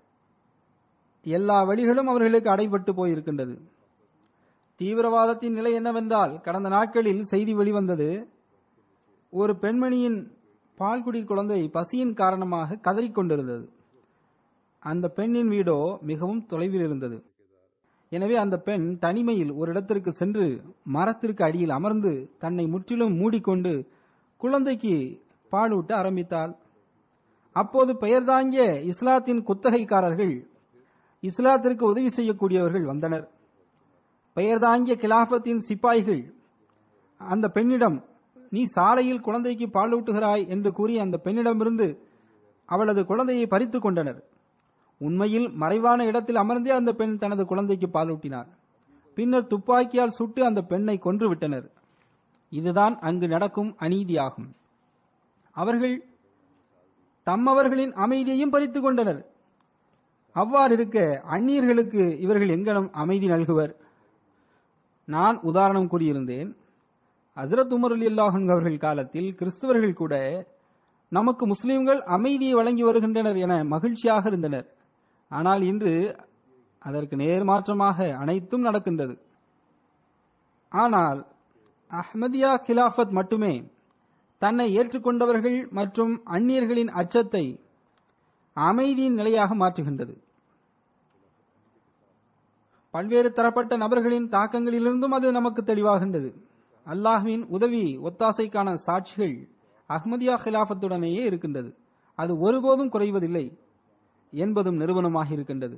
எல்லா வழிகளும் அவர்களுக்கு அடைபட்டு போயிருக்கின்றது தீவிரவாதத்தின் நிலை என்னவென்றால் கடந்த நாட்களில் செய்தி வெளிவந்தது ஒரு பெண்மணியின் பால்குடி குழந்தை பசியின் காரணமாக கதறிக்கொண்டிருந்தது அந்த பெண்ணின் வீடோ மிகவும் தொலைவில் இருந்தது எனவே அந்த பெண் தனிமையில் ஒரு இடத்திற்கு சென்று மரத்திற்கு அடியில் அமர்ந்து தன்னை முற்றிலும் மூடிக்கொண்டு குழந்தைக்கு பாலூட்ட ஆரம்பித்தாள் அப்போது பெயர் தாங்கிய இஸ்லாத்தின் குத்தகைக்காரர்கள் இஸ்லாத்திற்கு உதவி செய்யக்கூடியவர்கள் வந்தனர் பெயர் தாங்கிய கிலாபத்தின் சிப்பாய்கள் அந்த பெண்ணிடம் நீ சாலையில் குழந்தைக்கு பாலூட்டுகிறாய் என்று கூறி அந்த பெண்ணிடமிருந்து அவளது குழந்தையை பறித்துக் கொண்டனர் உண்மையில் மறைவான இடத்தில் அமர்ந்தே அந்த பெண் தனது குழந்தைக்கு பாலூட்டினார் பின்னர் துப்பாக்கியால் சுட்டு அந்த பெண்ணை கொன்று விட்டனர் இதுதான் அங்கு நடக்கும் அநீதியாகும் அவர்கள் தம்மவர்களின் அமைதியையும் பறித்துக் கொண்டனர் அவ்வாறு இருக்க அந்நியர்களுக்கு இவர்கள் எங்கனம் அமைதி நல்குவர் நான் உதாரணம் கூறியிருந்தேன் ஹசரத் உமர் அலி அல்லாஹன் அவர்கள் காலத்தில் கிறிஸ்தவர்கள் கூட நமக்கு முஸ்லிம்கள் அமைதியை வழங்கி வருகின்றனர் என மகிழ்ச்சியாக இருந்தனர் ஆனால் இன்று அதற்கு நேர்மாற்றமாக அனைத்தும் நடக்கின்றது ஆனால் அஹ்மதியா கிலாஃபத் மட்டுமே தன்னை ஏற்றுக்கொண்டவர்கள் மற்றும் அந்நியர்களின் அச்சத்தை அமைதியின் நிலையாக மாற்றுகின்றது பல்வேறு தரப்பட்ட நபர்களின் தாக்கங்களிலிருந்தும் அது நமக்கு தெளிவாகின்றது அல்லாஹ்வின் உதவி ஒத்தாசைக்கான சாட்சிகள் அஹ்மதியா கிலாஃபத்துடனேயே இருக்கின்றது அது ஒருபோதும் குறைவதில்லை என்பதும் நிறுவனமாக இருக்கின்றது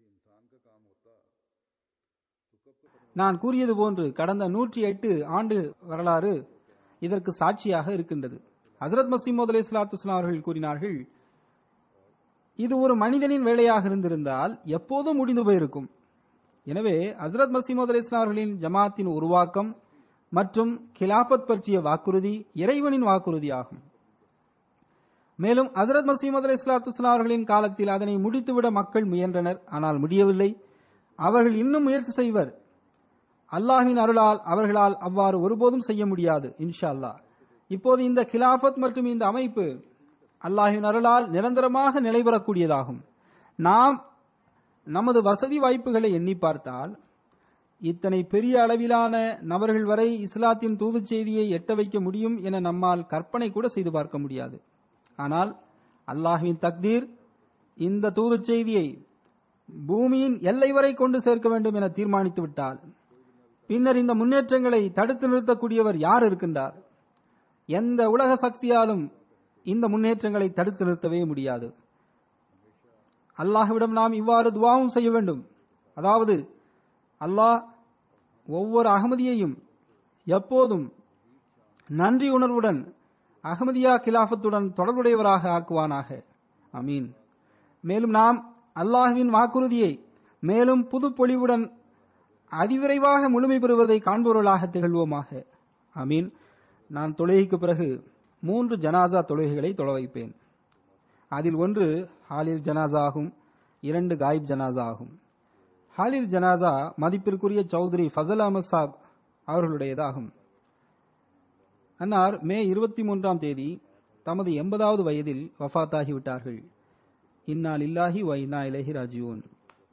நான் கூறியது போன்று கடந்த நூற்றி எட்டு ஆண்டு வரலாறு இதற்கு சாட்சியாக இருக்கின்றது ஹசரத் மசீமோத் அலி சலாத்து அவர்கள் கூறினார்கள் இது ஒரு மனிதனின் வேலையாக இருந்திருந்தால் எப்போதும் முடிந்து போயிருக்கும் எனவே ஹசரத் மசீமோத் அலி அவர்களின் ஜமாத்தின் உருவாக்கம் மற்றும் கிலாபத் பற்றிய வாக்குறுதி இறைவனின் வாக்குறுதி ஆகும் மேலும் ஹசரத் மசீமது அலி இஸ்லாத்து அவர்களின் காலத்தில் அதனை முடித்துவிட மக்கள் முயன்றனர் ஆனால் முடியவில்லை அவர்கள் இன்னும் முயற்சி செய்வர் அல்லாஹ்வின் அருளால் அவர்களால் அவ்வாறு ஒருபோதும் செய்ய முடியாது இன்ஷா அல்லாஹ் இப்போது இந்த கிலாஃபத் மற்றும் இந்த அமைப்பு அல்லாஹ்வின் அருளால் நிரந்தரமாக நிலைபெறக்கூடியதாகும் நாம் நமது வசதி வாய்ப்புகளை எண்ணி பார்த்தால் இத்தனை பெரிய அளவிலான நபர்கள் வரை இஸ்லாத்தின் தூதுச் செய்தியை எட்ட வைக்க முடியும் என நம்மால் கற்பனை கூட செய்து பார்க்க முடியாது ஆனால் அல்லாஹ்வின் தக்தீர் இந்த தூதுச் செய்தியை பூமியின் எல்லை வரை கொண்டு சேர்க்க வேண்டும் என தீர்மானித்து விட்டால் பின்னர் இந்த முன்னேற்றங்களை தடுத்து நிறுத்தக்கூடியவர் யார் இருக்கின்றார் எந்த உலக சக்தியாலும் இந்த முன்னேற்றங்களை தடுத்து நிறுத்தவே முடியாது அல்லாஹ்விடம் நாம் இவ்வாறு துவாவும் செய்ய வேண்டும் அதாவது அல்லாஹ் ஒவ்வொரு அகமதியையும் எப்போதும் நன்றி உணர்வுடன் அகமதியா கிலாஃபத்துடன் தொடர்புடையவராக ஆக்குவானாக அமீன் மேலும் நாம் அல்லாஹ்வின் வாக்குறுதியை மேலும் புது பொலிவுடன் அதிவிரைவாக முழுமை பெறுவதை காண்பவர்களாக திகழ்வோமாக அமீன் நான் தொழுகைக்கு பிறகு மூன்று ஜனாசா தொழுகைகளை தொழ வைப்பேன் அதில் ஒன்று ஹாலில் ஜனாசா ஆகும் இரண்டு காயிப் ஜனாசா ஆகும் ஹாலில் ஜனாசா மதிப்பிற்குரிய சௌத்ரி ஃபசல் அஹமத் சாப் அவர்களுடையதாகும் அன்னார் மே இருபத்தி மூன்றாம் தேதி தமது எண்பதாவது வயதில் வஃபாத்தாகிவிட்டார்கள் இன்னா லில்லாஹி வ இன்னா இலஹி ராஜியூன்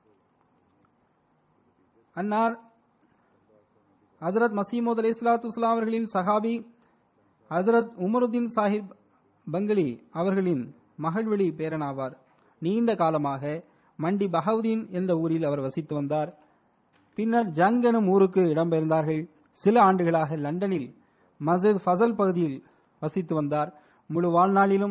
அன்னார் ஹசரத் மசீமோத் அலி இஸ்லாத்து அவர்களின் சஹாபி ஹசரத் உமருதீன் சாஹிப் பங்களி அவர்களின் மகள்வெளி பேரனாவார் நீண்ட காலமாக மண்டி பஹவுதீன் என்ற ஊரில் அவர் வசித்து வந்தார் பின்னர் ஜங் எனும் ஊருக்கு இடம்பெயர்ந்தார்கள் சில ஆண்டுகளாக லண்டனில் மஸ்ஜித் ஃபசல் பகுதியில் வசித்து வந்தார் முழு வாழ்நாளிலும்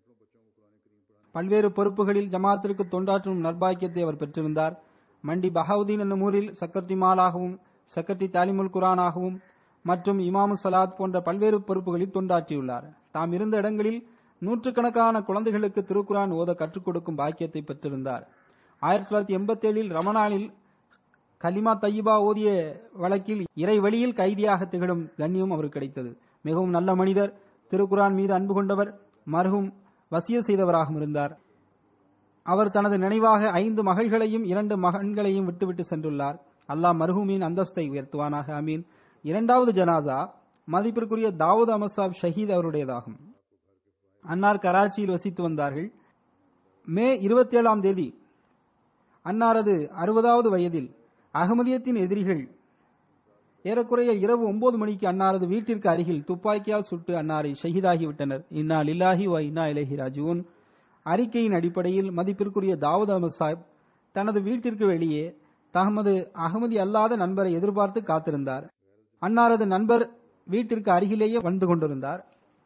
பல்வேறு பொறுப்புகளில் ஜமாத்திற்கு தொண்டாற்றும் நற்பாக்கியத்தை அவர் பெற்றிருந்தார் மண்டி பஹவுதீன் என்னும் ஊரில் செக்ரட்டரி மாலாகவும் செக்ரட்டரி தாலிமுல் குரானாகவும் மற்றும் இமாமு சலாத் போன்ற பல்வேறு பொறுப்புகளில் தொண்டாற்றியுள்ளார் தாம் இருந்த இடங்களில் நூற்றுக்கணக்கான குழந்தைகளுக்கு திருக்குரான் ஓத கற்றுக் கொடுக்கும் பாக்கியத்தை பெற்றிருந்தார் ஆயிரத்தி தொள்ளாயிரத்தி எண்பத்தி ஏழில் ரமணானில் கலிமா தையிபா ஓதிய வழக்கில் இறை வழியில் கைதியாக திகழும் கண்ணியம் அவருக்கு கிடைத்தது மிகவும் நல்ல மனிதர் திருக்குரான் மீது அன்பு கொண்டவர் மருகும் வசிய செய்தவராகவும் இருந்தார் அவர் தனது நினைவாக ஐந்து மகள்களையும் இரண்டு மகன்களையும் விட்டுவிட்டு சென்றுள்ளார் அல்லாஹ் மர்ஹூமின் அந்தஸ்தை உயர்த்துவானாக அமீன் இரண்டாவது ஜனாசா மதிப்பிற்குரிய தாவூத் அமசாப் ஷஹீத் அவருடையதாகும் அன்னார் கராச்சியில் வசித்து வந்தார்கள் மே இருபத்தி ஏழாம் தேதி அன்னாரது அறுபதாவது வயதில் அகமதியத்தின் எதிரிகள் ஏறக்குறைய இரவு ஒன்பது மணிக்கு அன்னாரது வீட்டிற்கு அருகில் துப்பாக்கியால் சுட்டு அன்னாரை ஷஹீதாகிவிட்டனர் இன்னா லில்லாஹி வ இன்னா இலஹி ராஜுவன் அறிக்கையின் அடிப்படையில் மதிப்பிற்குரிய தாவூத் அஹமது சாஹிப் தனது வீட்டிற்கு வெளியே தமது அகமதி அல்லாத நண்பரை எதிர்பார்த்து காத்திருந்தார் அன்னாரது நண்பர் வீட்டிற்கு அருகிலேயே வந்து கொண்டிருந்தார்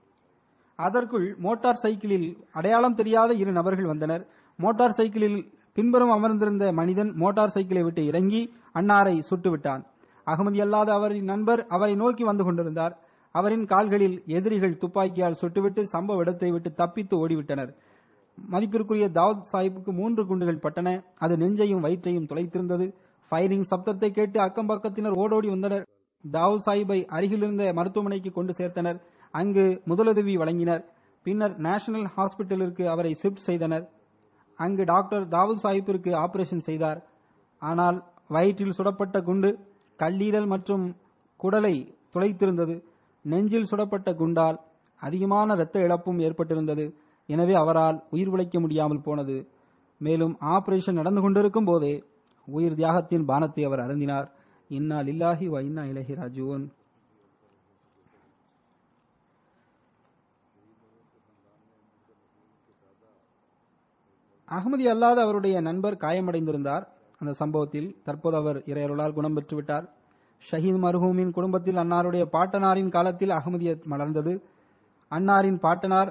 அதற்குள் மோட்டார் சைக்கிளில் அடையாளம் தெரியாத இரு நபர்கள் வந்தனர் மோட்டார் சைக்கிளில் பின்புறம் அமர்ந்திருந்த மனிதன் மோட்டார் சைக்கிளை விட்டு இறங்கி அன்னாரை சுட்டுவிட்டான் அகமதி அல்லாத அவரின் நண்பர் அவரை நோக்கி வந்து கொண்டிருந்தார் அவரின் கால்களில் எதிரிகள் துப்பாக்கியால் சுட்டுவிட்டு சம்பவ இடத்தை விட்டு தப்பித்து ஓடிவிட்டனர் மதிப்பிற்குரிய தாவூத் சாஹிப்புக்கு மூன்று குண்டுகள் பட்டன அது நெஞ்சையும் வயிற்றையும் துளைத்திருந்தது ஃபயரிங் சப்தத்தை கேட்டு அக்கம் பக்கத்தினர் ஓடோடி வந்தனர் தாவூத் சாஹிப்பை அருகிலிருந்த மருத்துவமனைக்கு கொண்டு சேர்த்தனர் அங்கு முதலுதவி வழங்கினர் பின்னர் நேஷனல் ஹாஸ்பிட்டலிற்கு அவரை ஷிப்ட் செய்தனர் அங்கு டாக்டர் தாவூத் சாஹிப்பிற்கு ஆபரேஷன் செய்தார் ஆனால் வயிற்றில் சுடப்பட்ட குண்டு கல்லீரல் மற்றும் குடலை துளைத்திருந்தது நெஞ்சில் சுடப்பட்ட குண்டால் அதிகமான இரத்த இழப்பும் ஏற்பட்டிருந்தது எனவே அவரால் உயிர் பிழைக்க முடியாமல் போனது மேலும் ஆபரேஷன் நடந்து கொண்டிருக்கும் போதே உயிர் தியாகத்தின் பானத்தை அவர் அருந்தினார் இன்னா லில்லாஹி வ இன்னா இலஹி ராஜுவன் அகமதி அல்லாத அவருடைய நண்பர் காயமடைந்திருந்தார் அந்த சம்பவத்தில் தற்போது அவர் இறையருளால் குணம் பெற்றுவிட்டார் ஷஹீத் மர்ஹூமின் குடும்பத்தில் அன்னாருடைய பாட்டனாரின் காலத்தில் அகமதியத் மலர்ந்தது அன்னாரின் பாட்டனார்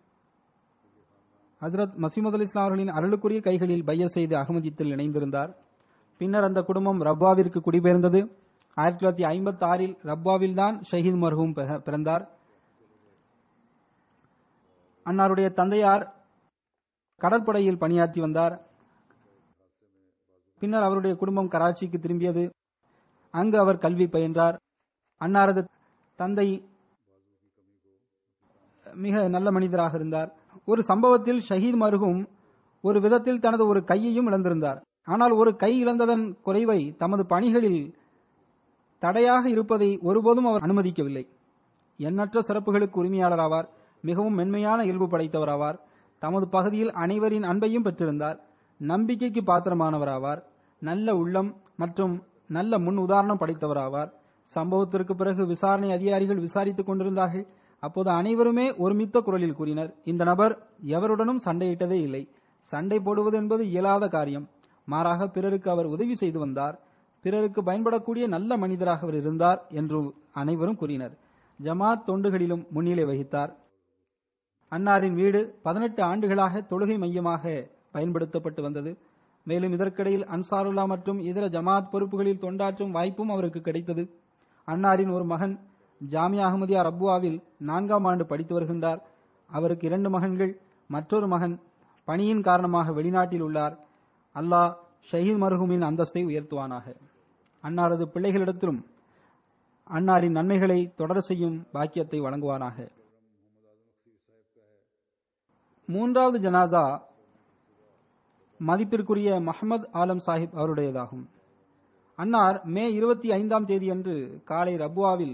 ஹசரத் மசீமது அலி இஸ்லாம் அவர்களின் அருளுக்குரிய கைகளில் பைய செய்து அகமதியத்தில் இணைந்திருந்தார் பின்னர் அந்த குடும்பம் ரப்பாவிற்கு குடிபெயர்ந்தது ஆயிரத்தி தொள்ளாயிரத்தி ஐம்பத்தி ஆறில் ரப்பாவில் தான் ஷஹீத் மர்ஹூம் பிற- பிறந்தார் அன்னாருடைய தந்தையார் கடற்படையில் பணியாற்றி வந்தார் பின்னர் அவருடைய குடும்பம் கராச்சிக்கு திரும்பியது அங்கு அவர் கல்வி பயின்றார் அன்னாரது தந்தை மிக நல்ல மனிதராக இருந்தார் ஒரு சம்பவத்தில் ஷஹீத் மருகும் ஒரு விதத்தில் தனது ஒரு கையையும் இழந்திருந்தார் ஆனால் ஒரு கை இழந்ததன் குறைவை தமது பணிகளில் தடையாக இருப்பதை ஒருபோதும் அவர் அனுமதிக்கவில்லை எண்ணற்ற சிறப்புகளுக்கு உரிமையாளராவார் மிகவும் மென்மையான இயல்பு படைத்தவராவார் தமது பகுதியில் அனைவரின் அன்பையும் பெற்றிருந்தார் நம்பிக்கைக்கு பாத்திரமானவராவார் நல்ல உள்ளம் மற்றும் நல்ல முன் உதாரணம் படைத்தவராவார் சம்பவத்திற்கு பிறகு விசாரணை அதிகாரிகள் விசாரித்துக் கொண்டிருந்தார்கள் அப்போது அனைவருமே ஒருமித்த குரலில் கூறினர் இந்த நபர் எவருடனும் சண்டையிட்டதே இல்லை சண்டை போடுவது என்பது இயலாத காரியம் மாறாக பிறருக்கு அவர் உதவி செய்து வந்தார் பிறருக்கு பயன்படக்கூடிய நல்ல மனிதராக அவர் இருந்தார் என்று அனைவரும் கூறினர் ஜமாத் தொண்டுகளிலும் முன்னிலை வகித்தார் அன்னாரின் வீடு பதினெட்டு ஆண்டுகளாக தொழுகை மையமாக பயன்படுத்தப்பட்டு வந்தது மேலும் இதற்கிடையில் அன்சாருல்லா மற்றும் இதர ஜமாத் பொறுப்புகளில் தொண்டாற்றும் வாய்ப்பும் அவருக்கு கிடைத்தது அன்னாரின் ஒரு மகன் ஜாமியா அகமதியா ரப்புவாவில் நான்காம் ஆண்டு படித்து வருகின்றார் அவருக்கு இரண்டு மகன்கள் மற்றொரு மகன் பணியின் காரணமாக வெளிநாட்டில் உள்ளார் அல்லாஹ் ஷஹீத் மர்ஹூமின் அந்தஸ்தை உயர்த்துவானாக அன்னாரது பிள்ளைகளிடத்திலும் அன்னாரின் நன்மைகளை தொடர செய்யும் பாக்கியத்தை வழங்குவானாக மூன்றாவது ஜனாசா மதிப்பிற்குரிய மஹமது ஆலம் சாஹிப் அவருடையதாகும் அன்னார் மே இருபத்தி ஐந்தாம் தேதியன்று காலை ரபுவாவில்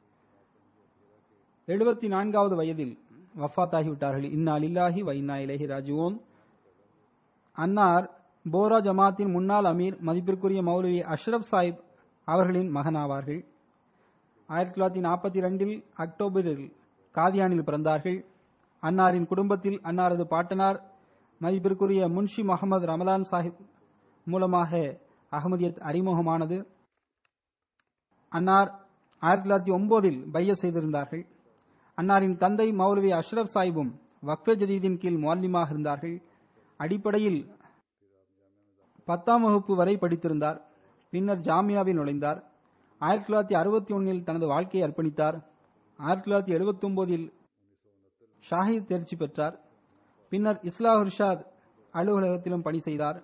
எழுபத்தி நான்காவது வயதில் வஃத்தாகிவிட்டார்கள் இன்னா லில்லாஹி வ இன்னா இலஹி ராஜுவோன் அன்னார் போரா ஜமாத்தின் முன்னாள் அமீர் மதிப்பிற்குரிய மௌலவி அஷ்ரப் சாஹிப் அவர்களின் மகனாவார்கள் ஆயிரத்தி தொள்ளாயிரத்தி நாற்பத்தி ரெண்டில் அக்டோபரில் காதியானில் பிறந்தார்கள் அன்னாரின் குடும்பத்தில் அன்னாரது பாட்டனார் மதிப்பிற்குரிய முன்ஷி முகமது ரமலான் சாஹிப் மூலமாக அகமதியத் அறிமுகமானது அன்னார் ஆயிரத்தி தொள்ளாயிரத்தி ஒன்பதில் பைய செய்திருந்தார்கள் அன்னாரின் தந்தை மௌலவி அஷ்ரப் சாஹிபும் வக்ஃபே ஜதீதின் கீழ் மௌலிமாக இருந்தார்கள் அடிப்படையில் பத்தாம் வகுப்பு வரை படித்திருந்தார் பின்னர் ஜாமியாவில் நுழைந்தார் ஆயிரத்தி தொள்ளாயிரத்தி அறுபத்தி ஒன்னில் தனது வாழ்க்கையை அர்ப்பணித்தார் ஆயிரத்தி தொள்ளாயிரத்தி எழுபத்தி ஒன்பதில் ஷாஹித் தேர்ச்சி பெற்றார் பின்னர் இஸ்லாஹ் ரிஷாத் அலுவலகத்திலும் பணி செய்தார்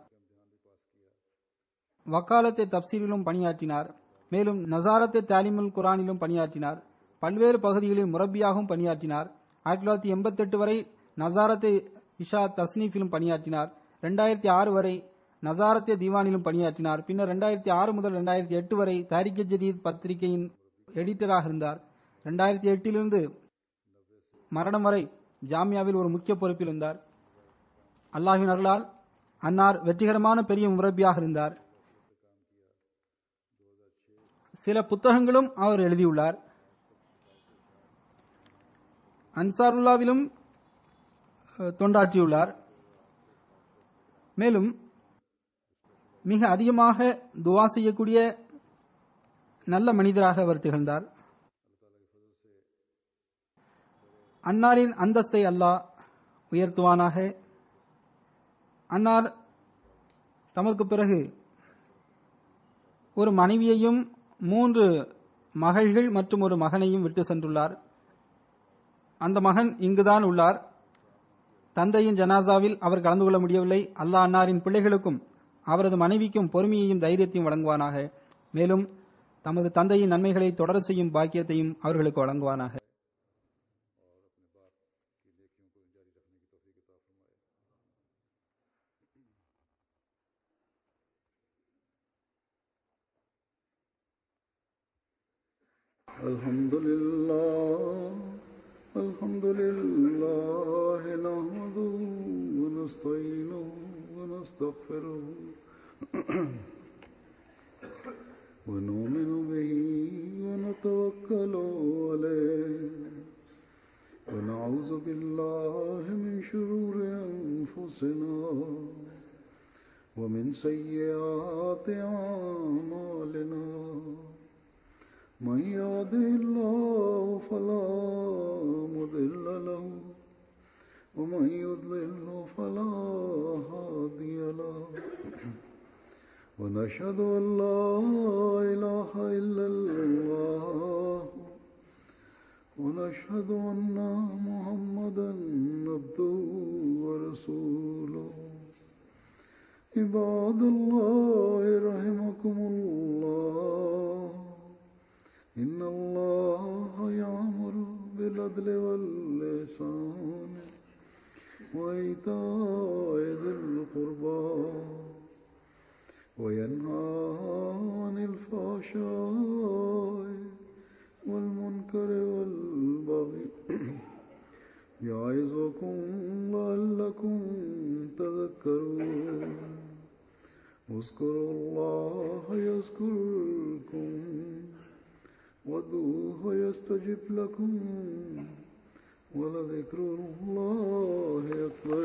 வக்காலத்தை தப்சீரிலும் பணியாற்றினார் மேலும் நசாரத்தை தாலிமுல் குரானிலும் பணியாற்றினார் பல்வேறு பகுதிகளில் முரப்பியாகவும் பணியாற்றினார் ஆயிரத்தி தொள்ளாயிரத்தி எண்பத்தி எட்டு வரை நசாரத்தை இஷா தஸ்னீஃபிலும் பணியாற்றினார் ரெண்டாயிரத்தி ஆறு வரை நசாரத்தே தீவானிலும் பணியாற்றினார் பின்னர் ரெண்டாயிரத்தி ஆறு முதல் ரெண்டாயிரத்தி எட்டு வரை தாரிக் ஜதீத் பத்திரிகையின் எடிட்டராக இருந்தார் ரெண்டாயிரத்தி எட்டிலிருந்து மரணம் வரை ஜாமியாவில் ஒரு முக்கிய பொறுப்பில் இருந்தார் அல்லாஹின் அருளால் அன்னார் வெற்றிகரமான பெரிய முரப்பியாக இருந்தார் சில புத்தகங்களும் அவர் எழுதியுள்ளார் அன்சாருல்லாவிலும் அஹ், தொண்டாற்றியுள்ளார் மேலும் மிக அதிகமாக துவா செய்யக்கூடிய நல்ல மனிதராக அவர் திகழ்ந்தார் அன்னாரின் அந்தஸ்தை அல்லாஹ் உயர்த்துவானாக அன்னார் தமக்கு பிறகு ஒரு மனைவியையும் மூன்று மகள்கள் மற்றும் ஒரு மகனையும் விட்டு சென்றுள்ளார் அந்த மகன் இங்குதான் உள்ளார் தந்தையின் ஜனாசாவில் அவர் கலந்து கொள்ள முடியவில்லை அல்லாஹ் அன்னாரின் பிள்ளைகளுக்கும் அவரது மனைவிக்கும் பொறுமையையும் தைரியத்தையும் வழங்குவானாக மேலும் தமது தந்தையின் நன்மைகளை தொடர செய்யும் பாக்கியத்தையும் அவர்களுக்கு வழங்குவானாக الحمد لله الحمد لله نحمده ونستعينه ونستغفره ونؤمن به ونتوكل عليه ونعوذ بالله من شرور أنفسنا ومن سيئات أعمالنا من يهده الله فلا مضل له ومن يضلل فلا هادي له ونشهد ان لا اله الا الله ونشهد ان محمدا عبده ورسوله عباد الله رحمكم الله إن الله يأمر بالعدل واللسان وإيتاء ذي القربى وينهى عن الفحشاء والمنكر والبغي يعظكم لعلكم تذكرون اذكروا الله يذكركم وادعوه يستجب لكم ولذكر الله أكبر